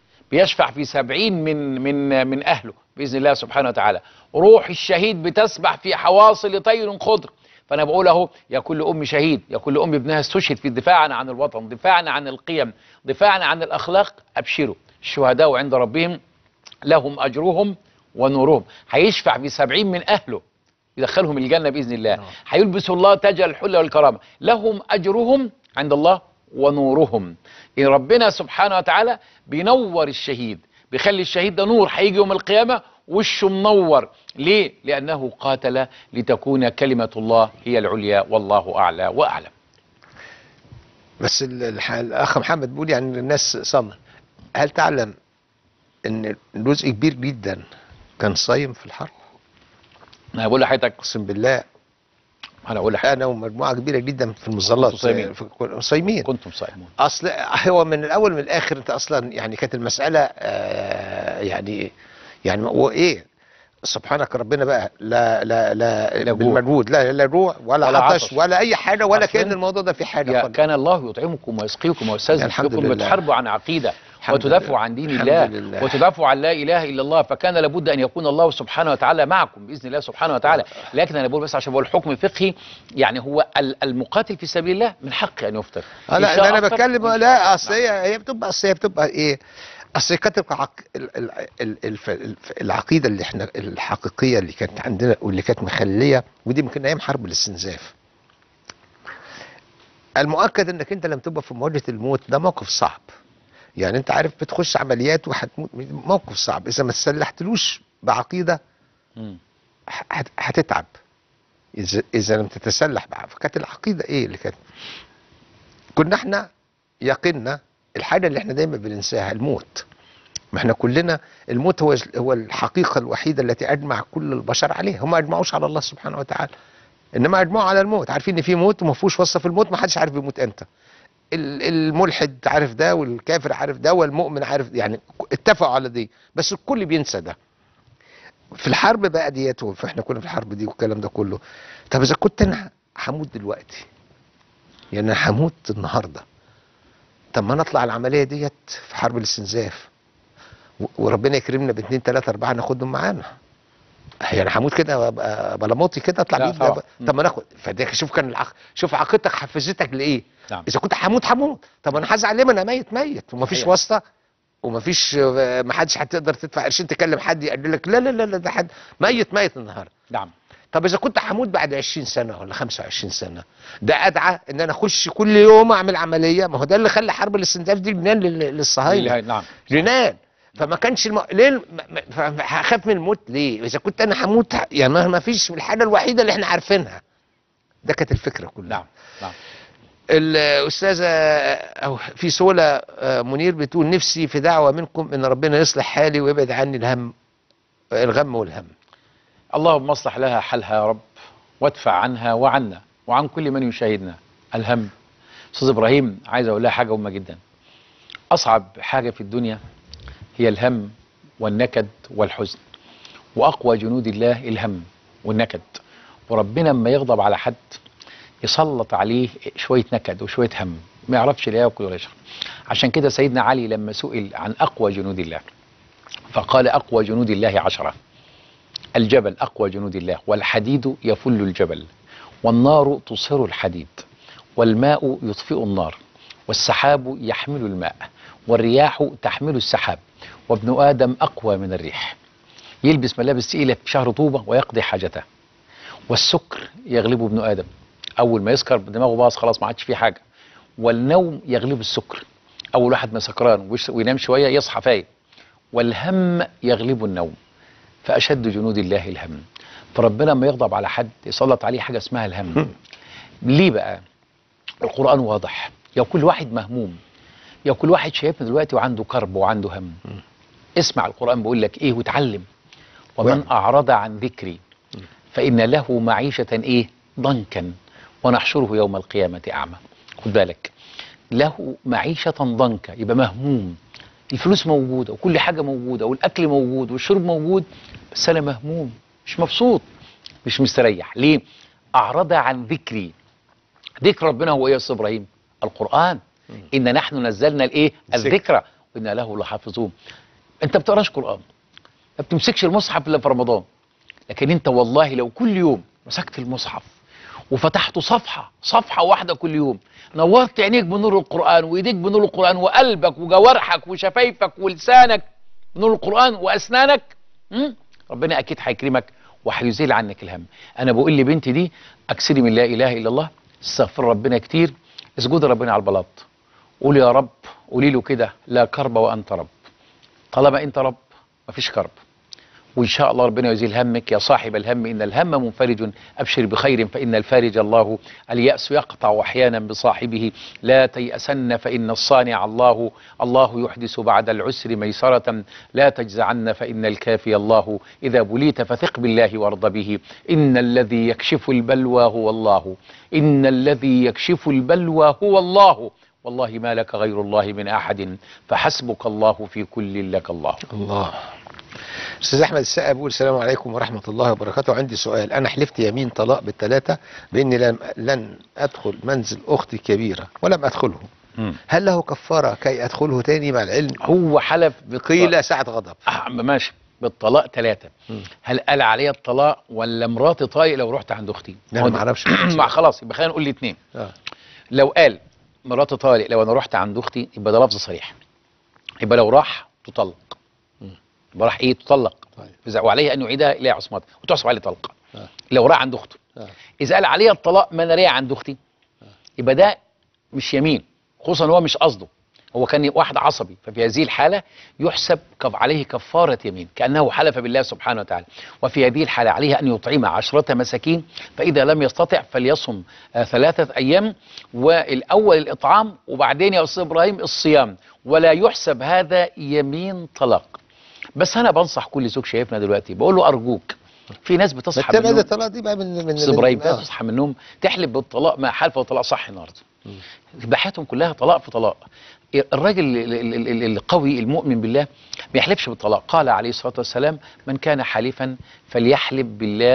بيشفع في سبعين من من من أهله بإذن الله سبحانه وتعالى روح الشهيد بتسبح في حواصل طير خضر فأنا بقول أهو يا كل أم شهيد يا كل أم ابنها استشهد في دفاعنا عن الوطن دفاعنا عن القيم دفاعنا عن الأخلاق أبشروا الشهداء عند ربهم لهم أجرهم ونورهم هيشفع في سبعين من أهله يدخلهم الجنة بإذن الله نعم. هيلبس الله تاج الحلة والكرامة لهم أجرهم عند الله ونورهم إن ربنا سبحانه وتعالى بينور الشهيد بيخلي الشهيد ده نور هيجي يوم القيامة وشه منور ليه؟ لأنه قاتل لتكون كلمة الله هي العليا والله أعلى وأعلم بس ال- الح- الاخ محمد بيقول يعني الناس صامه هل تعلم ان جزء كبير جدا كان صايم في الحرب أنا بقول لحضرتك اقسم بالله أنا بقول لحضرتك انا ومجموعه كبيره جدا في المظلات كنتوا صايمين. في- في- صايمين كنتم صائمون اصل هو من الاول من الاخر انت اصلا يعني كانت المساله آه يعني يعني هو ايه سبحانك ربنا بقى لا لا لا, لا جوع. بالمجهود لا لا جوع ولا, ولا عطش, عطش. ولا اي حاجه ولا أصلاً كان الموضوع ده في حاجه يا خالص. كان الله يطعمكم ويسقيكم ويستاذن الحمد بكم لله. بتحاربوا عن عقيدة الحمد وتدافعوا لله. عن دين الحمد الله لله. وتدافعوا عن لا اله الا الله فكان لابد ان يكون الله سبحانه وتعالى معكم باذن الله سبحانه وتعالى لكن انا بقول بس عشان بقول حكم فقهي يعني هو ال- المقاتل في سبيل الله من حقه ان يفطر آه إن لا شاء ده انا أفطر، بتكلم إن شاء لا الله. اصل هي هي بتبقى اصل هي بتبقى ايه اصل كانت العق... ال- ال- ال- الف- الف- العقيده اللي احنا الحقيقيه اللي كانت عندنا واللي كانت مخليه ودي يمكن ايام حرب الاستنزاف المؤكد انك انت لما تبقى في مواجهه الموت ده موقف صعب يعني انت عارف بتخش عمليات وهتموت موقف صعب اذا ما تسلحتلوش بعقيده مم. هت- هتتعب اذا اذا لم تتسلح بقى فكانت العقيده ايه اللي كانت كنا احنا يقيننا الحاجه اللي احنا دايما بننساها الموت ما احنا كلنا الموت هو هو الحقيقه الوحيده التي اجمع كل البشر عليها هم ما اجمعوش على الله سبحانه وتعالى انما اجمعوا على الموت عارفين ان في موت وما فيهوش وصف الموت ما حدش عارف بيموت امتى ال- الملحد عارف ده والكافر عارف ده والمؤمن عارف يعني اتفقوا على دي بس الكل بينسى ده في الحرب بقى ديت فاحنا كنا في الحرب دي والكلام ده كله طب اذا كنت انا هموت دلوقتي يعني انا هموت النهارده طب ما نطلع العمليه ديت في حرب الاستنزاف و- وربنا يكرمنا باثنين ثلاثه اربعه ناخدهم معانا يعني هموت كده وابقى بلا موتي كده اطلع لا بيد طبعا. طب ما ناخد فده شوف كان العق... شوف عقيدتك حفزتك لايه نعم اذا كنت هموت هموت طب انا هزعل ليه ما انا ميت ميت ومفيش صحيح. واسطه ومفيش آه، ما حدش هتقدر تدفع قرشين تكلم حد يقول لك لا لا لا لا ده حد ميت ميت النهارده نعم طب اذا كنت هموت بعد 20 سنه ولا 25 سنه ده ادعى ان انا اخش كل يوم اعمل عمليه ما هو ده اللي خلى حرب الاستنزاف دي جنان لل- للصهاينه لله- نعم جنان فما كانش الم... ليه الم- ما- ما- هخاف من الموت ليه اذا كنت انا هموت ه- يعني ما ما فيش الحاجه الوحيده اللي احنا عارفينها ده كانت الفكره كلها نعم نعم الاستاذه او في سوله آه، منير بتقول نفسي في دعوه منكم ان ربنا يصلح حالي ويبعد عني الهم الغم والهم اللهم اصلح لها حالها يا رب وادفع عنها وعنا وعن كل من يشاهدنا الهم استاذ ابراهيم عايز اقول لها حاجه مهمه جدا اصعب حاجه في الدنيا هي الهم والنكد والحزن واقوى جنود الله الهم والنكد وربنا لما يغضب على حد يسلط عليه شويه نكد وشويه هم ما يعرفش لا ياكل ولا يشرب عشان كده سيدنا علي لما سئل عن اقوى جنود الله فقال اقوى جنود الله عشره الجبل أقوى جنود الله والحديد يفل الجبل والنار تصهر الحديد والماء يطفئ النار والسحاب يحمل الماء والرياح تحمل السحاب وابن آدم أقوى من الريح يلبس ملابس تقيلة في شهر طوبة ويقضي حاجته والسكر يغلبه ابن آدم أول ما يسكر دماغه باظ خلاص ما عادش فيه حاجة والنوم يغلبه السكر أول واحد ما سكران ويش- وينام شوية يصحى فايق والهم يغلبه النوم فأشد جنود الله الهم فربنا لما يغضب على حد يسلط عليه حاجة اسمها الهم ليه بقى القرآن واضح يا كل واحد مهموم يا كل واحد شايفنا دلوقتي وعنده كرب وعنده هم اسمع القرآن بيقول لك ايه وتعلم ومن واعمل. أعرض عن ذكري فإن له معيشة ايه ضنكا ونحشره يوم القيامة أعمى خد بالك له معيشة ضنكا يبقى مهموم الفلوس موجودة وكل حاجة موجودة والأكل موجود والشرب موجود بس أنا مهموم مش مبسوط مش مستريح ليه؟ أعرض عن ذكري ذكر ربنا هو إيه يا أستاذ إبراهيم؟ القرآن إن نحن نزلنا الإيه؟ الذكر. الذكر وإنا له لحافظون أنت ما بتقراش قرآن ما بتمسكش المصحف إلا في رمضان لكن أنت والله لو كل يوم مسكت المصحف وفتحت صفحة صفحة واحدة كل يوم نورت عينيك بنور القرآن وإيديك بنور القرآن وقلبك وجوارحك وشفايفك ولسانك بنور القرآن وأسنانك مم؟ ربنا أكيد هيكرمك وهيزيل عنك الهم أنا بقول لبنتي دي أكسري من لا إله إلا الله استغفر ربنا كتير اسجد ربنا على البلاط قولي يا رب قولي له كده لا كرب وأنت رب طالما أنت رب مفيش كرب وإن شاء الله ربنا يزيل همك يا صاحب الهم إن الهم منفرج أبشر بخير فإن الفارج الله اليأس يقطع أحيانا بصاحبه لا تيأسن فإن الصانع الله الله يحدث بعد العسر ميسرة لا تجزعن فإن الكافي الله إذا بليت فثق بالله وارض به إن الذي يكشف البلوى هو الله إن الذي يكشف البلوى هو الله والله ما لك غير الله من أحد فحسبك الله في كل لك الله الله استاذ احمد السقا بيقول السلام عليكم ورحمه الله وبركاته عندي سؤال انا حلفت يمين طلاق بالثلاثه باني لم لن ادخل منزل اختي الكبيره ولم ادخله هل له كفاره كي ادخله تاني مع العلم هو حلف بالطلاق قيل ساعه غضب آه ماشي بالطلاق ثلاثة مم. هل قال عليا الطلاق ولا مراتي طايق لو رحت عند اختي لا هو انا ده- ما اعرفش مع خلاص يبقى خلينا نقول الاثنين آه. لو قال مراتي طالق لو انا رحت عند اختي يبقى ده لفظ صريح يبقى لو راح تطلق مم. يبقى راح ايه تطلق طيب. إذا وعليه ان يعيدها الى عصمتها وتحسب عليه طلقه آه. لو راح عند اخته آه. اذا قال عليا الطلاق ما انا ليا عند اختي يبقى ده مش يمين خصوصا هو مش قصده هو كان واحد عصبي ففي هذه الحالة يحسب كف عليه كفارة يمين كأنه حلف بالله سبحانه وتعالى وفي هذه الحالة عليه أن يطعم عشرة مساكين فإذا لم يستطع فليصم آه ثلاثة أيام والأول الإطعام وبعدين يا أستاذ إبراهيم الصيام ولا يحسب هذا يمين طلاق بس أنا بنصح كل زوج شايفنا دلوقتي بقول له أرجوك في ناس بتصحى متابع من النوم- الطلاق دي بقى من من استاذ ابراهيم من- في ناس آه. تصحى من النوم تحلف بالطلاق ما حلف وطلاق صح النهارده بحياتهم كلها طلاق في طلاق الراجل ال- ال- ال- ال- القوي المؤمن بالله ما يحلفش بالطلاق قال عليه الصلاه والسلام من كان حالفا فليحلف بالله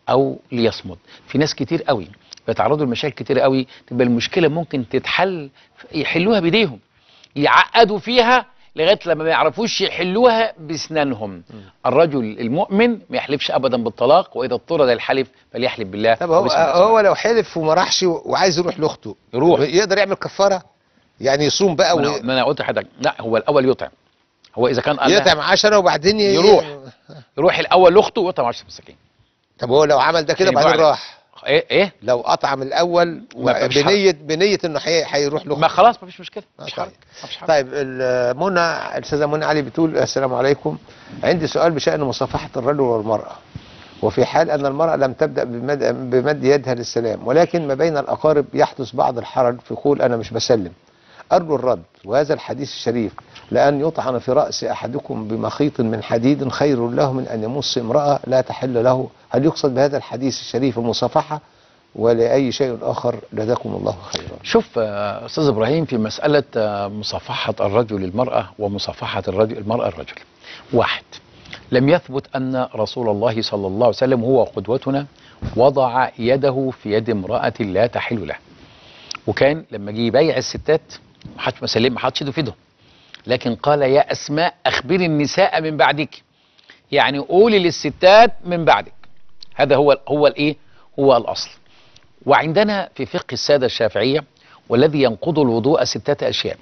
او ليصمد في ناس كتير قوي بيتعرضوا لمشاكل كتير قوي تبقى المشكله ممكن تتحل يحلوها بايديهم يعقدوا فيها لغايه لما ما يعرفوش يحلوها باسنانهم الرجل المؤمن ما يحلفش ابدا بالطلاق واذا اضطر للحلف فليحلف بالله طب هو وباسم الله. هو لو حلف وما راحش وعايز يروح لاخته يروح. يقدر يعمل كفاره يعني يصوم بقى ما أنا- ما انا قلت لحضرتك لا هو الاول يطعم هو اذا كان قال ويطعم 10 وبعدين ي- يروح. يروح الاول لاخته ويطعم 10 مساكين طب هو لو عمل ده كده يعني وبعدين بعد- راح ايه ايه لو اطعم الاول ما فيش بنيه بنيه انه حي- هيروح لاخته ما خلاص ما فيش مشكله آه، مفيش طيب. حرج مفيش حرج طيب ال- منى الاستاذه منى علي بتقول السلام عليكم عندي سؤال بشان مصافحه الرجل والمراه وفي حال ان المراه لم تبدا بمد, بمد يدها للسلام ولكن ما بين الاقارب يحدث بعض الحرج في قول انا مش بسلم ارجو الرد وهذا الحديث الشريف لان يطعن في راس احدكم بمخيط من حديد خير له من ان يمص امراه لا تحل له هل يقصد بهذا الحديث الشريف المصافحه ولاي شيء اخر جزاكم الله خيرا شوف آه، استاذ ابراهيم في مساله آه، مصافحه الرجل المراه ومصافحه الرجل المراه الرجل واحد لم يثبت ان رسول الله صلى الله عليه وسلم هو قدوتنا وضع يده في يد امراه لا تحل له وكان لما جه يبايع الستات ما حدش مسلم ما حدش ايده في ايده لكن قال يا اسماء اخبري النساء من بعدك يعني قولي للستات من بعدك هذا هو هو الايه هو الاصل وعندنا في فقه الساده الشافعيه والذي ينقض الوضوء ستة اشياء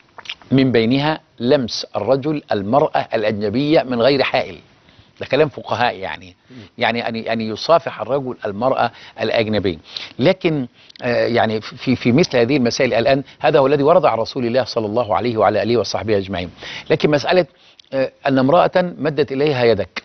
من بينها لمس الرجل المراه الاجنبيه من غير حائل ده كلام فقهاء يعني يعني ان يعني يصافح الرجل المراه الاجنبيه لكن آه يعني في في مثل هذه المسائل الان هذا هو الذي ورد عن رسول الله صلى الله عليه وعلى اله وصحبه اجمعين لكن مساله آه ان امراه مدت اليها يدك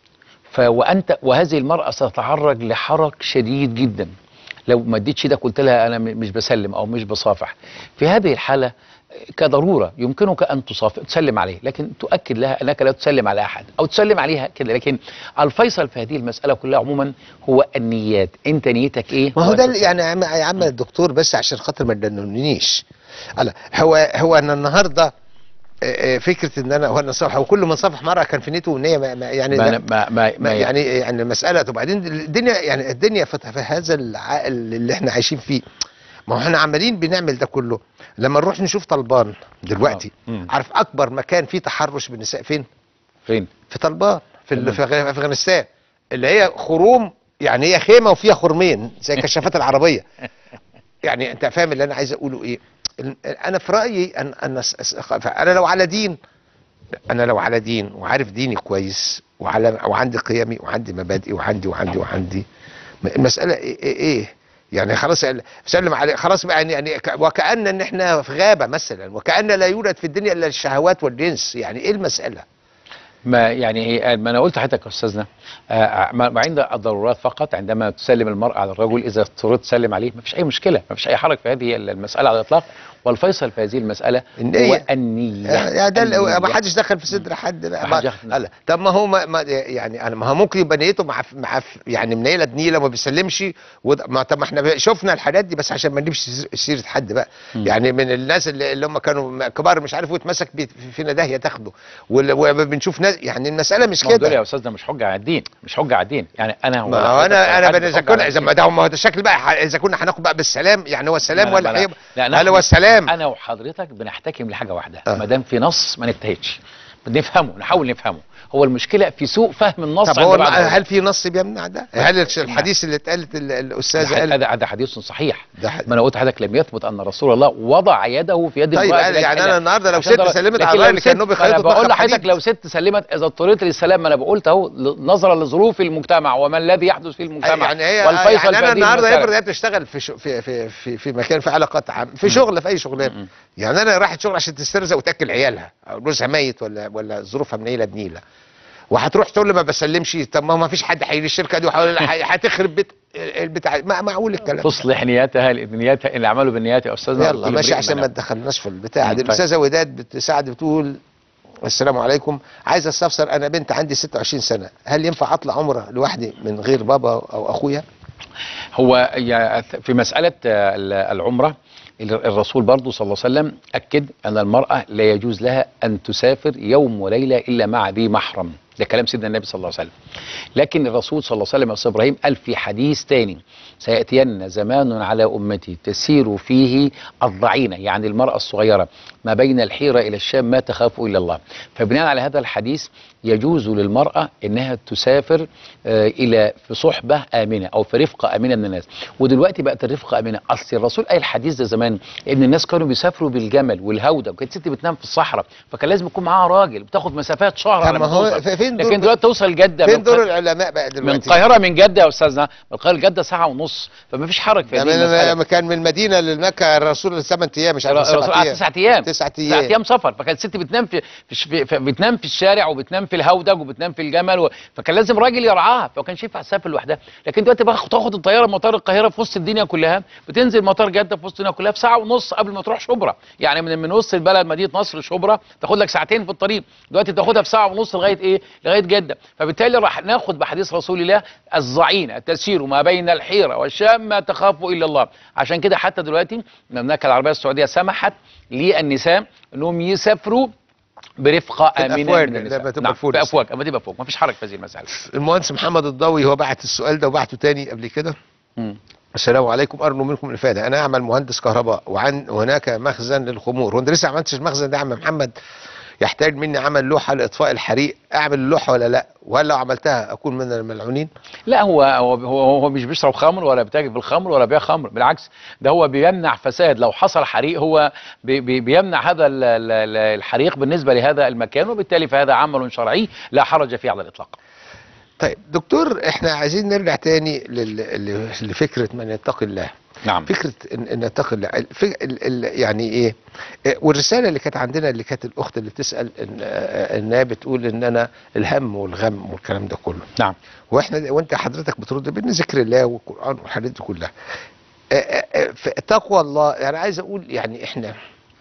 ف وانت وهذه المراه ستتعرض لحرج شديد جدا لو ما اديتش ايدك قلت لها انا م- مش بسلم او مش بصافح في هذه الحاله كضروره يمكنك ان تصافح تسلم عليه لكن تؤكد لها انك لا تسلم على احد او تسلم عليها كده لكن الفيصل في هذه المساله كلها عموما هو النيات انت نيتك ايه ما هو ده وأنت اللي- يعني يا عم- يا عم الدكتور بس عشان خاطر ما تدنونيش لا هو هو انا النهارده آه، آه، فكره ان انا هو انا صافح وكل من صافح مره كان في نيته نيه ما ما- يعني ما ده- ما ما, ما ما يعني يعني المساله وبعدين الدنيا يعني الدنيا في في هذا العقل اللي احنا عايشين فيه ما هو احنا عمالين بنعمل ده كله لما نروح نشوف طلبان دلوقتي آه. مم. عارف اكبر مكان فيه تحرش بالنساء فين؟ فين في طلبان في ال- تمام. في أفغ- افغانستان اللي هي خروم يعني هي خيمه وفيها خرمين زي كشافات العربيه يعني انت فاهم اللي انا عايز اقوله ايه ال- انا في رايي ان ان س- س- انا لو على دين انا لو على دين وعارف ديني كويس وعلى وعندي قيمي وعندي مبادئي وعندي وعندي وعندي م- المساله ايه, إيه, إيه يعني خلاص ال- سلم عليه خلاص بقى يعني, يعني ك- وكأن ان احنا في غابه مثلا وكأن لا يوجد في الدنيا الا الشهوات والجنس يعني ايه المساله ما يعني هي ما انا قلت لحضرتك يا استاذنا آه، ما ما عند الضرورات فقط عندما تسلم المراه على الرجل اذا اضطريت تسلم عليه ما فيش اي مشكله ما فيش اي حرج في هذه المساله على الاطلاق والفيصل في هذه المساله هو النية. النيه يعني ده ال- النية. ما حدش دخل في صدر حد لا ما حدش ما دخل. لا طب ما هو ما ما يعني انا ما هو ممكن يبقى نيته مع مع يعني منيله بنيله وما بيسلمش وده- ما طب ما احنا شفنا الحاجات دي بس عشان ما نجيبش سيره حد بقى مم. يعني من الناس اللي, اللي هم كانوا كبار مش عارف واتمسك بي- فينا داهيه تاخده وال- وبنشوف ناس يعني المساله مش ما هو دول كده يا استاذنا مش حجه على الدين مش حجه على الدين يعني انا هو ما هو انا انا حد اذا حجة على كنا اذا ما الدين. ده ما هو ده الشكل بقى ح- اذا كنا هناخد بقى بالسلام يعني هو السلام لا، ولا لا، لا. هيبقى لا، هل نحن- هو السلام انا وحضرتك بنحتكم لحاجه واحده آه. ما دام في نص ما نجتهدش نفهمه نحاول نفهمه هو المشكله في سوء فهم النص طب عند هو بعض العلماء. هل في نص بيمنع ده؟ هل الحديث اللي اتقالت ال- الاستاذه ده قال هذا هذا حديث صحيح ده ح- ما انا قلت لحضرتك لم يثبت ان رسول الله وضع يده في يد طيب امرأة قال- لا يعني تحل. انا النهارده لو عشان ست ده- سلمت لكن على لو الراجل ست- كانه ما بيخيطوا انا بقول طرف لحضرتك حديد. لو ست سلمت اذا اضطريت للسلام ما انا بقولت اهو ل- نظرا لظروف المجتمع وما الذي يحدث في المجتمع يعني هي والفيصل يعني في انا هذه النهارده المسألة. افرض هي بتشتغل في شو في في في, في مكان في علاقات عام في شغل في اي شغلانه م-م. يعني انا راحت شغل عشان تسترزق وتاكل عيالها او جوزها ميت ولا ولا ظروفها منيله بنيله وهتروح تقول لي ما بسلمش طب ما ما فيش حد هيجي الشركه دي وحاول هتخرب بيت البتاع ما معقول الكلام ده. تصلح نياتها نياتها اللي عملوا بالنيات يا استاذنا يلا كل ماشي امرئ عشان ما ما نوى. تدخلناش في البتاع مم، دي طيب. الاستاذه وداد بتساعد بتقول السلام عليكم عايز استفسر انا بنت عندي 26 سنه هل ينفع اطلع عمره لوحدي من غير بابا او اخويا هو يا- في مسألة آه، ال- العمرة ال- الرسول برضو صلى الله عليه وسلم أكد أن المرأة لا يجوز لها أن تسافر يوم وليلة إلا مع ذي محرم ده كلام سيدنا النبي صلى الله عليه وسلم لكن الرسول صلى الله عليه وسلم يا استاذ ابراهيم قال في حديث تاني سياتين زمان على امتي تسير فيه الضعينه يعني المراه الصغيره ما بين الحيره الى الشام ما تخاف الا الله فبناء على هذا الحديث يجوز للمراه انها تسافر آه، الى في صحبه امنه او في رفقه امنه من الناس ودلوقتي بقت الرفقه امنه اصل الرسول قال الحديث ده زمان ان الناس كانوا بيسافروا بالجمل والهوده وكانت ست بتنام في الصحراء فكان لازم يكون معاها راجل بتاخد مسافات شهر طب على ما ما هو توصل فين دور لكن دلوقتي توصل جده فين من دور القاهرة- العلماء بقى من دلوقتي القاهره من جده يا استاذنا من القاهره لجده ساعه ونص فما فيش حرج في ده هذه من المساله كان من المدينه لمكه الرسول ثمان ايام مش عارف الرسول سبعة قعد ايام تسعة ايام تسعة تسعة ايام ايام سفر فكانت الست بتنام في, في, في, في بتنام في الشارع وبتنام في الهودج وبتنام في الجمل و... فكان لازم راجل يرعاها فما كانش ينفع تسافر لوحدها لكن دلوقتي بقى تاخد الطياره مطار القاهره في وسط الدنيا كلها بتنزل مطار جده في وسط الدنيا كلها في ساعه ونص قبل ما تروح شبرا يعني من من وسط البلد مدينه نصر لشبرا تاخد لك ساعتين في الطريق دلوقتي تاخدها في ساعه ونص لغايه ايه لغايه جده فبالتالي راح ناخد بحديث رسول الله الظعينه تسير ما بين الحيره والشام ما تخاف الا الله عشان كده حتى دلوقتي المملكه العربيه السعوديه سمحت للنساء انهم يسافروا برفقه في امنه الأفواج، من لما النساء تبقى نعم فوق في النساء. افواج اما تبقى فوق مفيش حرج في هذه المساله المهندس محمد الضوي هو بعت السؤال ده وبعته تاني قبل كده مم. السلام عليكم ارجو منكم الافاده انا اعمل مهندس كهرباء وعن هناك مخزن للخمور وانت لسه ما عملتش المخزن ده يا عم محمد يحتاج مني عمل لوحه لاطفاء الحريق اعمل اللوحه ولا لا وهل لو عملتها اكون من الملعونين لا هو هو هو, هو مش بيشرب خمر ولا بيتاجر في الخمر ولا بيع خمر بالعكس ده هو بيمنع فساد لو حصل حريق هو بي بي بيمنع هذا ال- ال- ال- الحريق بالنسبه لهذا المكان وبالتالي فهذا عمل شرعي لا حرج فيه على الاطلاق طيب دكتور احنا عايزين نرجع تاني لل... ل- لفكره من يتقي الله نعم فكره ان, إن نتقي الله الف... ال... ال... يعني ايه إيه، والرساله اللي كانت عندنا اللي كانت الاخت اللي بتسال ان آه، انها بتقول ان انا الهم والغم والكلام ده كله نعم واحنا وانت حضرتك بترد بان ذكر الله والقران والحاجات دي كلها آه، آه، آه، ف- تقوى الله يعني عايز اقول يعني احنا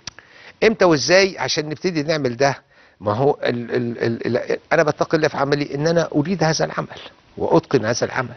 امتى وازاي عشان نبتدي نعمل ده ما هو ال ال ال ال انا بتقي الله في عملي ان انا اريد هذا العمل واتقن هذا العمل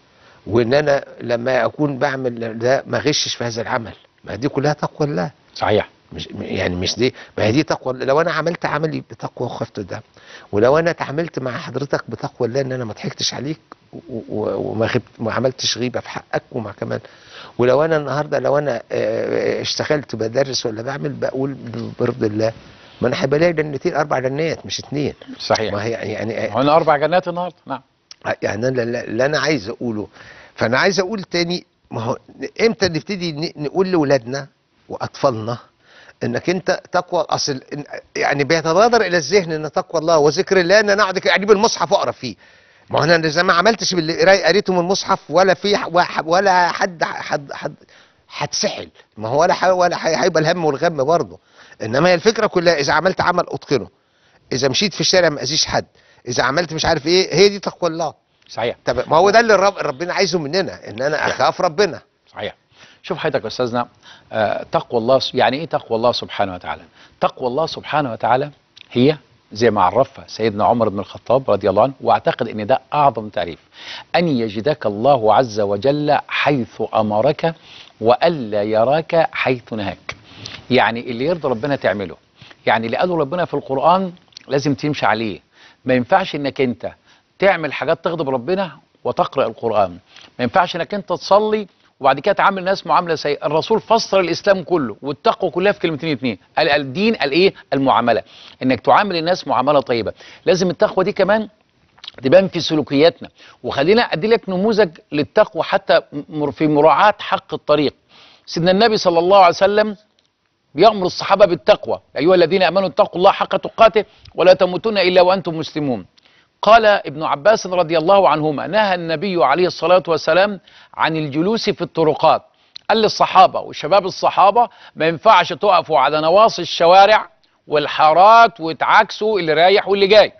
وان انا لما اكون بعمل ده ما غشش في هذا العمل ما دي كلها تقوى الله صحيح مش يعني مش دي ما هي دي تقوى لو انا عملت عملي بتقوى وخفت ده ولو انا اتعاملت مع حضرتك بتقوى الله ان انا ما ضحكتش عليك و- و- وما غبت ما عملتش غيبه في حقك وما كمان ولو انا النهارده لو انا آه، اشتغلت بدرس ولا بعمل بقول برضا الله ما انا هيبقى ليا جنتين اربع جنات مش اتنين صحيح ما هي يعني هنا اربع جنات النهارده نعم يعني انا اللي اللي انا عايز اقوله فانا عايز اقول تاني ما هو امتى نبتدي ن- نقول لاولادنا واطفالنا انك انت تقوى اصل إن- يعني بيتبادر الى الذهن ان تقوى الله وذكر الله ان انا اقعد كده اجيب المصحف واقرا فيه ما هو انا زي ما عملتش باللي قراي- قريته من المصحف ولا في ح- واحد- ولا حد حد حد هتسحل ما هو ولا ح- ولا ح- هيبقى الهم والغم برضه انما هي الفكره كلها اذا عملت عمل اتقنه اذا مشيت في الشارع ما اذيش حد اذا عملت مش عارف ايه هي دي تقوى الله صحيح طب ما هو ده اللي الرب ربنا عايزه مننا ان انا اخاف ربنا صحيح شوف حضرتك يا استاذنا آه تقوى الله يعني ايه تقوى الله سبحانه وتعالى تقوى الله سبحانه وتعالى هي زي ما عرفها سيدنا عمر بن الخطاب رضي الله عنه واعتقد ان ده اعظم تعريف ان يجدك الله عز وجل حيث امرك والا يراك حيث نهاك يعني اللي يرضي ربنا تعمله يعني اللي قاله ربنا في القران لازم تمشي عليه ما ينفعش انك انت تعمل حاجات تغضب ربنا وتقرا القران ما ينفعش انك انت تصلي وبعد كده تعامل الناس معامله سيئه الرسول فسر الاسلام كله والتقوى كلها في كلمتين اتنين قال الدين قال ايه المعامله انك تعامل الناس معامله طيبه لازم التقوى دي كمان تبان في سلوكياتنا وخلينا ادي لك نموذج للتقوى حتى م- في مراعاه حق الطريق سيدنا النبي صلى الله عليه وسلم بيأمر الصحابة بالتقوى يا أيها الذين آمنوا اتقوا الله حق تقاته ولا تموتن إلا وأنتم مسلمون قال ابن عباس رضي الله عنهما نهى النبي عليه الصلاة والسلام عن الجلوس في الطرقات قال للصحابة وشباب الصحابة ما ينفعش تقفوا على نواصي الشوارع والحارات وتعاكسوا اللي رايح واللي جاي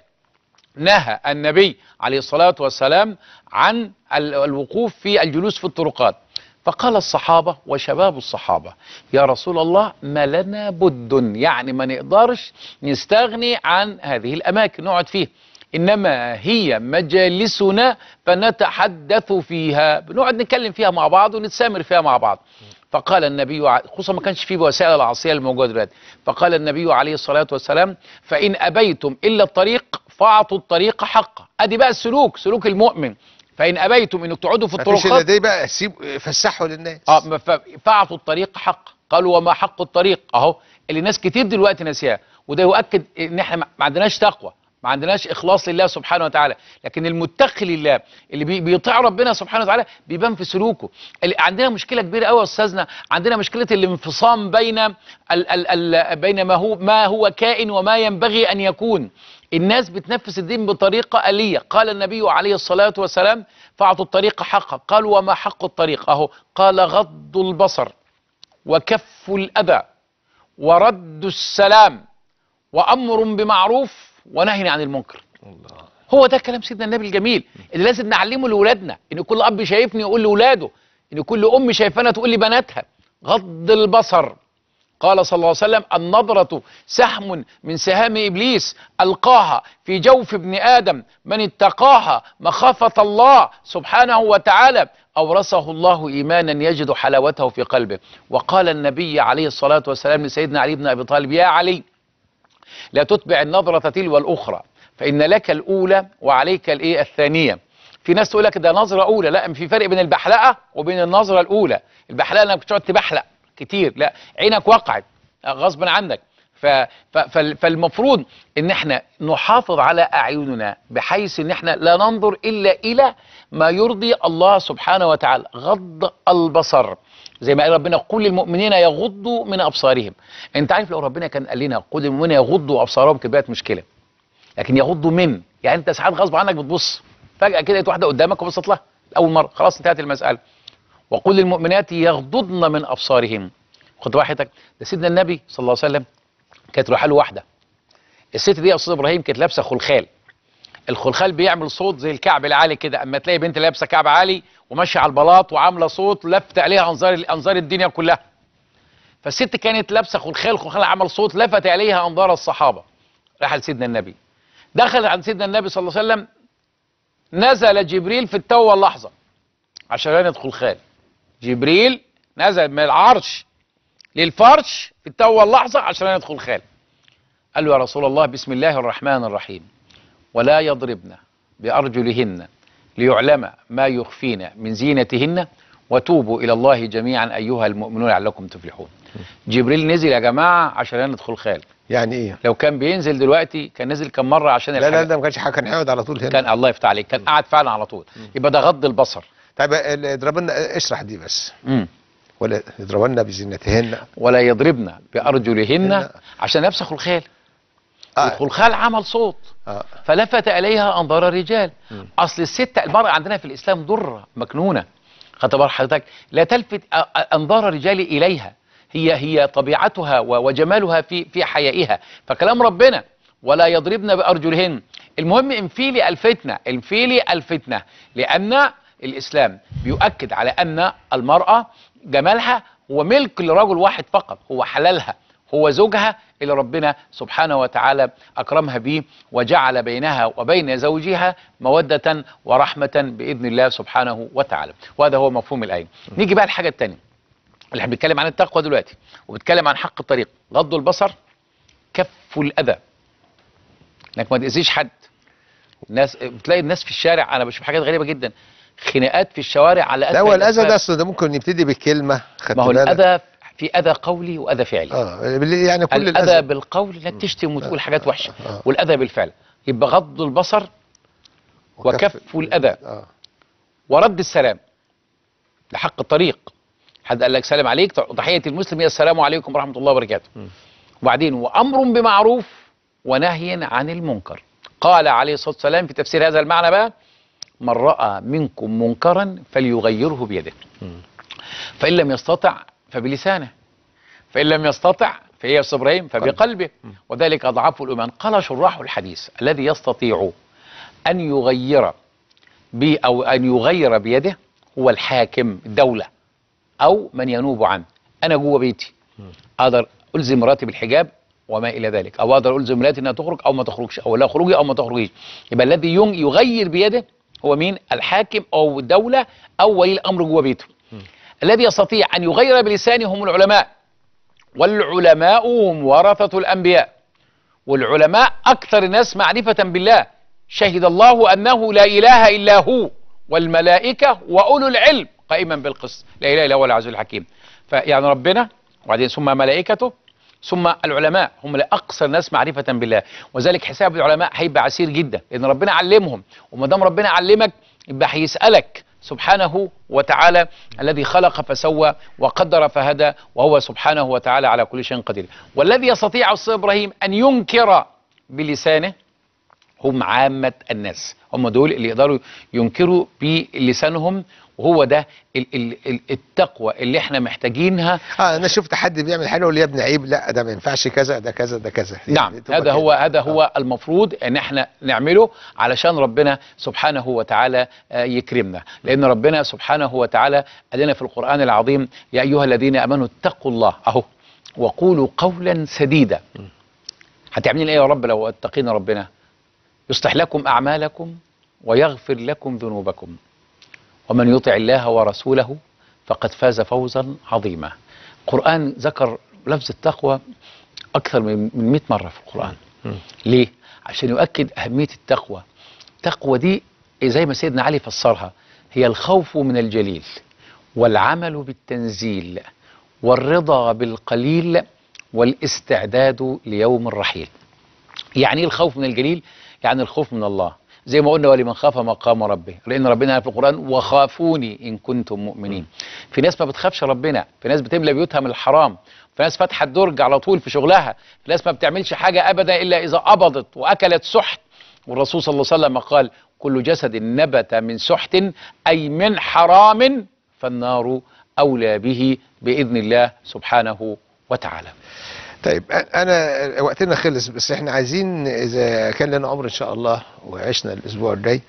نهى النبي عليه الصلاة والسلام عن ال- الوقوف في الجلوس في الطرقات فقال الصحابة وشباب الصحابة يا رسول الله ما لنا بد يعني ما نقدرش نستغني عن هذه الأماكن نقعد فيها إنما هي مجالسنا فنتحدث فيها بنقعد نتكلم فيها مع بعض ونتسامر فيها مع بعض فقال النبي ع- خصوصا ما كانش فيه وسائل العصيه الموجوده دلوقتي فقال النبي عليه الصلاه والسلام فان ابيتم الا الطريق فاعطوا الطريق حقه ادي بقى السلوك سلوك المؤمن فان ابيتم انك تقعدوا في ما فيش الا الطرقات دي بقى سيب فسحوا للناس اه ما ف- فاعطوا الطريق حقه قالوا وما حق الطريق اهو اللي ناس كتير دلوقتي ناسياه وده يؤكد ان احنا ما ما عندناش تقوى ما عندناش اخلاص لله سبحانه وتعالى لكن المتقي لله اللي بي- بيطيع ربنا سبحانه وتعالى بيبان في سلوكه اللي عندنا مشكله كبيره قوي يا استاذنا عندنا مشكله الانفصام بين ال ال ال بين ما هو ما هو كائن وما ينبغي ان يكون الناس بتنفذ الدين بطريقه آلية قال النبي عليه الصلاة والسلام فاعطوا الطريق حقه قالوا وما حق الطريق اهو قال غض البصر وكف الأذى ورد السلام وأمر بمعروف ونهي عن المنكر الله هو ده كلام سيدنا النبي الجميل اللي لازم نعلمه لاولادنا ان كل اب شايفني يقول لاولاده ان كل ام شايفانا تقول لبناتها غض البصر قال صلى الله عليه وسلم النظرة سهم من سهام إبليس ألقاها في جوف ابن آدم من اتقاها مخافة الله سبحانه وتعالى أورثه الله إيمانا يجد حلاوته في قلبه وقال النبي عليه الصلاة والسلام لسيدنا علي بن أبي طالب يا علي لا تتبع النظرة تلو الأخرى فإن لك الأولى وعليك الإيه الثانية في ناس تقول لك ده نظرة أولى لا في فرق بين البحلقة وبين النظرة الأولى البحلقة أنك بتقعد تبحلق كتير لا عينك وقعت غصبا عنك ف... ف... فال- فالمفروض ان احنا نحافظ على اعيننا بحيث ان احنا لا ننظر الا الى ما يرضي الله سبحانه وتعالى غض البصر زي ما قال ربنا قل للمؤمنين يغضوا من ابصارهم انت عارف لو ربنا كان قال لنا قل للمؤمنين يغضوا ابصارهم كانت بقت مشكله لكن يغضوا من يعني انت ساعات غصب عنك بتبص فجاه كده لقيت واحده قدامك وبصت لها اول مره خلاص انتهت المساله وقل للمؤمنات يغضضن من ابصارهم خد راحتك ده سيدنا النبي صلى الله عليه وسلم كانت رايحه له واحده الست دي يا استاذ ابراهيم كانت لابسه خلخال الخلخال بيعمل صوت زي الكعب العالي كده اما تلاقي بنت لابسه كعب عالي وماشيه على البلاط وعامله صوت لفت عليها انظار انظار الدنيا كلها فالست كانت لابسه خلخال الخلخال عمل صوت لفت عليها انظار الصحابه راح لسيدنا النبي دخل عند سيدنا النبي صلى الله عليه وسلم نزل جبريل في التو واللحظه عشان يدخل خال جبريل نزل من العرش للفرش في التو واللحظه عشان يدخل خال قال له يا رسول الله بسم الله الرحمن الرحيم ولا يضربن بأرجلهن ليعلم ما يخفين من زينتهن وتوبوا إلى الله جميعا أيها المؤمنون لعلكم تفلحون جبريل نزل يا جماعة عشان ندخل خال يعني ايه لو كان بينزل دلوقتي كان نزل كم مرة عشان لا لا الحاجة. ده ما كانش حاجه كان هيقعد على طول هنا كان الله يفتح عليك كان قاعد فعلا على طول يبقى ده غض البصر طيب ال- اضرب لنا اشرح دي بس مم. ولا يضربن بزينتهن ولا يضربن بأرجلهن هن. عشان يفسخ الخال اه, الخلخال عمل صوت آه. فلفت اليها انظار الرجال اصل الست المراه عندنا في الاسلام ضره مكنونه خدت بال حضرتك لا تلفت أ- أ- انظار الرجال اليها هي هي طبيعتها و- وجمالها في في حيائها فكلام ربنا ولا يضربن بارجلهن المهم انفيلي الفتنه انفيلي الفتنه لان الاسلام بيؤكد على ان المراه جمالها هو ملك لرجل واحد فقط هو حلالها هو زوجها اللي ربنا سبحانه وتعالى أكرمها به وجعل بينها وبين زوجها مودة ورحمة بإذن الله سبحانه وتعالى وهذا هو مفهوم الآية نيجي بقى الحاجة الثانية اللي احنا بنتكلم عن التقوى دلوقتي وبنتكلم عن حق الطريق غض البصر كف الأذى انك ما تأذيش حد الناس بتلاقي الناس في الشارع انا بشوف حاجات غريبه جدا خناقات في الشوارع على لا أتفه هو الاذى الأسباب. ده اصل ده ممكن يبتدي بكلمه خدت ما هو بالك؟ الاذى في اذى قولي واذى فعلي اه باللي- يعني كل الاذى الاذى بالقول انك تشتم وتقول حاجات وحشه آه. والاذى بالفعل يبقى غض البصر وكف الاذى اه ورد السلام لحق الطريق حد قال لك سلام عليك تحيه المسلم هي السلام عليكم ورحمه الله وبركاته وبعدين وامر بمعروف ونهي عن المنكر قال عليه الصلاه والسلام في تفسير هذا المعنى بقى من راى منكم منكرا فليغيره بيده فان لم يستطع فبلسانه فان لم يستطع فهي يا أستاذ ابراهيم فبقلبه وذلك اضعاف الايمان قال شراح الحديث الذي يستطيع ان يغير ب او ان يغير بيده هو الحاكم الدوله او من ينوب عنه انا جوه بيتي اقدر الزم مراتي بالحجاب وما الى ذلك او اقدر الزم مراتي انها تخرج او ما تخرجش او لا خروجي او ما تخرجيش يبقى الذي ين- يغير بيده هو مين الحاكم او الدوله او ولي الامر جوه بيته الذي يستطيع ان يغير بلسانه هم العلماء والعلماء هم ورثه الانبياء والعلماء اكثر الناس معرفه بالله شهد الله انه لا اله الا هو والملائكه واولو العلم قائما بالقسط لا اله الا هو العزيز الحكيم فيعني ربنا وبعدين ثم ملائكته ثم العلماء هم اكثر الناس معرفه بالله وذلك حساب العلماء هيبقى عسير جدا لان ربنا علمهم وما دام ربنا علمك يبقى هيسالك سبحانه وتعالى الذي خلق فسوى وقدر فهدى وهو سبحانه وتعالى على كل شيء قدير والذي يستطيع الصديق ابراهيم ان ينكر بلسانه هم عامة الناس هم دول اللي يقدروا ينكروا بلسانهم وهو ده ال ال ال التقوى اللي احنا محتاجينها اه انا شفت حد بيعمل حاجه يقول لي يا ابن عيب لا ده ما ينفعش كذا ده كذا ده كذا نعم يعني تبقى هذا هو كده. هذا هو المفروض ان احنا نعمله علشان ربنا سبحانه وتعالى آه، يكرمنا لان ربنا سبحانه وتعالى قال لنا في القران العظيم يا ايها الذين امنوا اتقوا الله اهو وقولوا قولا سديدا هتعملين ايه يا رب لو اتقينا ربنا يصلح لكم اعمالكم ويغفر لكم ذنوبكم ومن يطع الله ورسوله فقد فاز فوزا عظيما القرآن ذكر لفظ التقوى أكثر من من 100 مرة في القرآن ليه؟ عشان يؤكد أهمية التقوى التقوى دي زي ما سيدنا علي فسرها هي الخوف من الجليل والعمل بالتنزيل والرضا بالقليل والاستعداد ليوم الرحيل يعني ايه الخوف من الجليل يعني الخوف من الله زي ما قلنا ولمن خاف مقام ربه لان ربنا قال في القران وخافوني ان كنتم مؤمنين في ناس ما بتخافش ربنا في ناس بتملى بيوتها من الحرام في ناس فاتحه الدرج على طول في شغلها في ناس ما بتعملش حاجه ابدا الا اذا قبضت واكلت سحت والرسول صلى الله عليه وسلم قال كل جسد نبت من سحت اي من حرام فالنار اولى به باذن الله سبحانه وتعالى طيب أ- انا وقتنا خلص بس احنا عايزين اذا كان لنا عمر ان شاء الله وعشنا الاسبوع الجاي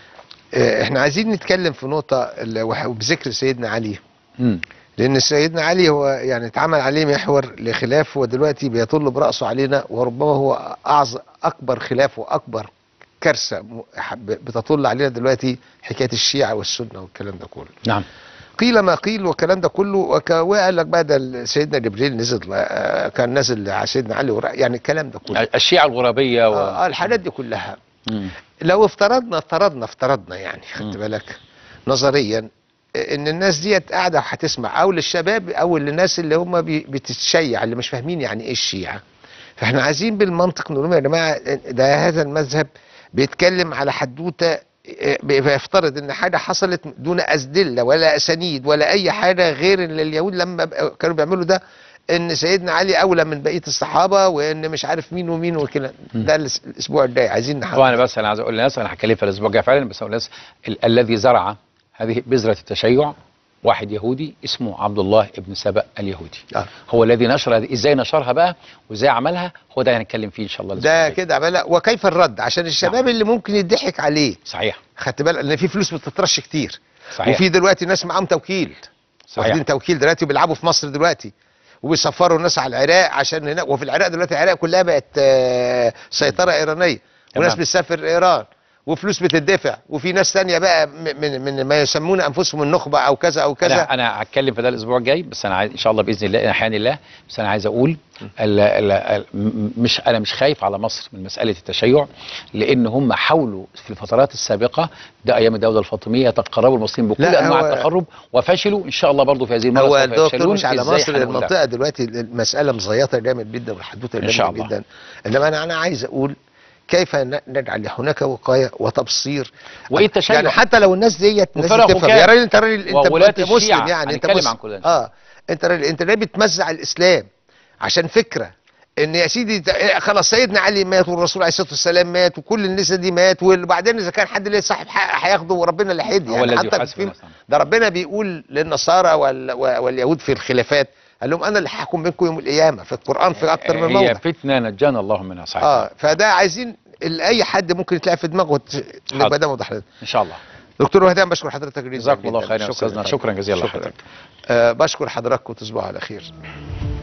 اه، احنا عايزين نتكلم في نقطه ال- وح- بذكر سيدنا علي مم. لان سيدنا علي هو يعني اتعمل عليه محور لخلاف ودلوقتي بيطل براسه علينا وربما هو اعظم اكبر خلاف واكبر كارثه م- حب- بتطل علينا دلوقتي حكايه الشيعه والسنه والكلام ده كله نعم قيل ما قيل والكلام ده كله وك- وقال لك بقى ده سيدنا جبريل نزل آه، كان نازل على سيدنا علي ورا- يعني الكلام ده كله الشيعة الغرابية و... آه آه، الحاجات دي كلها مم. لو افترضنا افترضنا افترضنا يعني مم. خدت بالك نظريا ان الناس ديت قاعده وهتسمع او للشباب او للناس اللي هم بي- بتتشيع اللي مش فاهمين يعني ايه الشيعه فاحنا عايزين بالمنطق نقول لهم يا جماعه ده هذا المذهب بيتكلم على حدوته آه، بيفترض ان حاجه حصلت دون ادله ولا اسانيد ولا اي حاجه غير ان اليهود لما بقى- كانوا بيعملوا ده ان سيدنا علي اولى من بقيه الصحابه وان مش عارف مين ومين وكده ده الاس- الاسبوع الجاي عايزين نحاول طبعا بس انا عايز اقول للناس انا هتكلم في الاسبوع الجاي فعلا بس اقول للناس ال- الذي زرع هذه بذرة التشيع واحد يهودي اسمه عبد الله ابن سبأ اليهودي آه. هو الذي نشر هذه ازاي نشرها بقى وازاي عملها هو ده هنتكلم فيه ان شاء الله الأسبوع ده الجاي. كده عمالة وكيف الرد عشان الشباب اللي ممكن يضحك عليه صحيح خدت بالك ان في فلوس بتترش كتير صحيح وفي دلوقتي ناس معاهم توكيل صحيح واخدين توكيل دلوقتي وبيلعبوا في مصر دلوقتي وبيسفروا الناس على العراق عشان هناك وفي العراق دلوقتي العراق كلها بقت آه، سيطره ايرانيه وناس تمام. بتسافر ايران وفلوس بتدفع وفي ناس تانية بقى م- من من ما يسمون انفسهم النخبه او كذا او كذا انا انا هتكلم في ده الاسبوع الجاي بس انا عايز ان شاء الله باذن الله احيان الله بس انا عايز اقول ال ال ال م- مش انا مش خايف على مصر من مساله التشيع لان هم حاولوا في الفترات السابقه ده ايام الدوله الفاطميه تقربوا المصريين بكل لا، انواع هو- التقرب وفشلوا ان شاء الله برضو في هذه المره هو سوف الدكتور يفشلون. مش على إزاي مصر هنقول ده؟ المنطقه دلوقتي المساله مزيطه جامد جدا والحدوته إن شاء جامد الله. جدا انما انا انا عايز اقول كيف ن- نجعل هناك وقايه وتبصير وايه التشيع يعني حتى لو الناس ديت الناس وفرق تفهم وكام. يا راجل انت راجل انت, وولاة انت مسلم الشيعة. يعني انت هنتكلم مسلم عن كل ده. اه انت راجل انت ليه بتمزع الاسلام عشان فكره ان يا سيدي ت- خلاص سيدنا علي مات والرسول عليه الصلاه والسلام مات وكل الناس دي مات وبعدين اذا كان حد ليه صاحب حق هياخده وربنا اللي هيدي هو يعني الذي حتى يحاسب في الناس عنه. ده ربنا بيقول للنصارى وال... واليهود في الخلافات قال لهم انا اللي هحكم بينكم يوم القيامه في القران في اكتر من هي موضع فتنه نجانا الله منها صحيح اه فده عايزين ال- اي حد ممكن يتلاقي في دماغه ت- حاضر. نبقى ده موضح لنا ان شاء الله دكتور وهدان بشكر حضرتك جدا جزاكم الله جداً. خيرا يا شكراً استاذنا لك. شكرا جزيلا شكراً. لحضرتك آه بشكر حضراتكم وتصبحوا على خير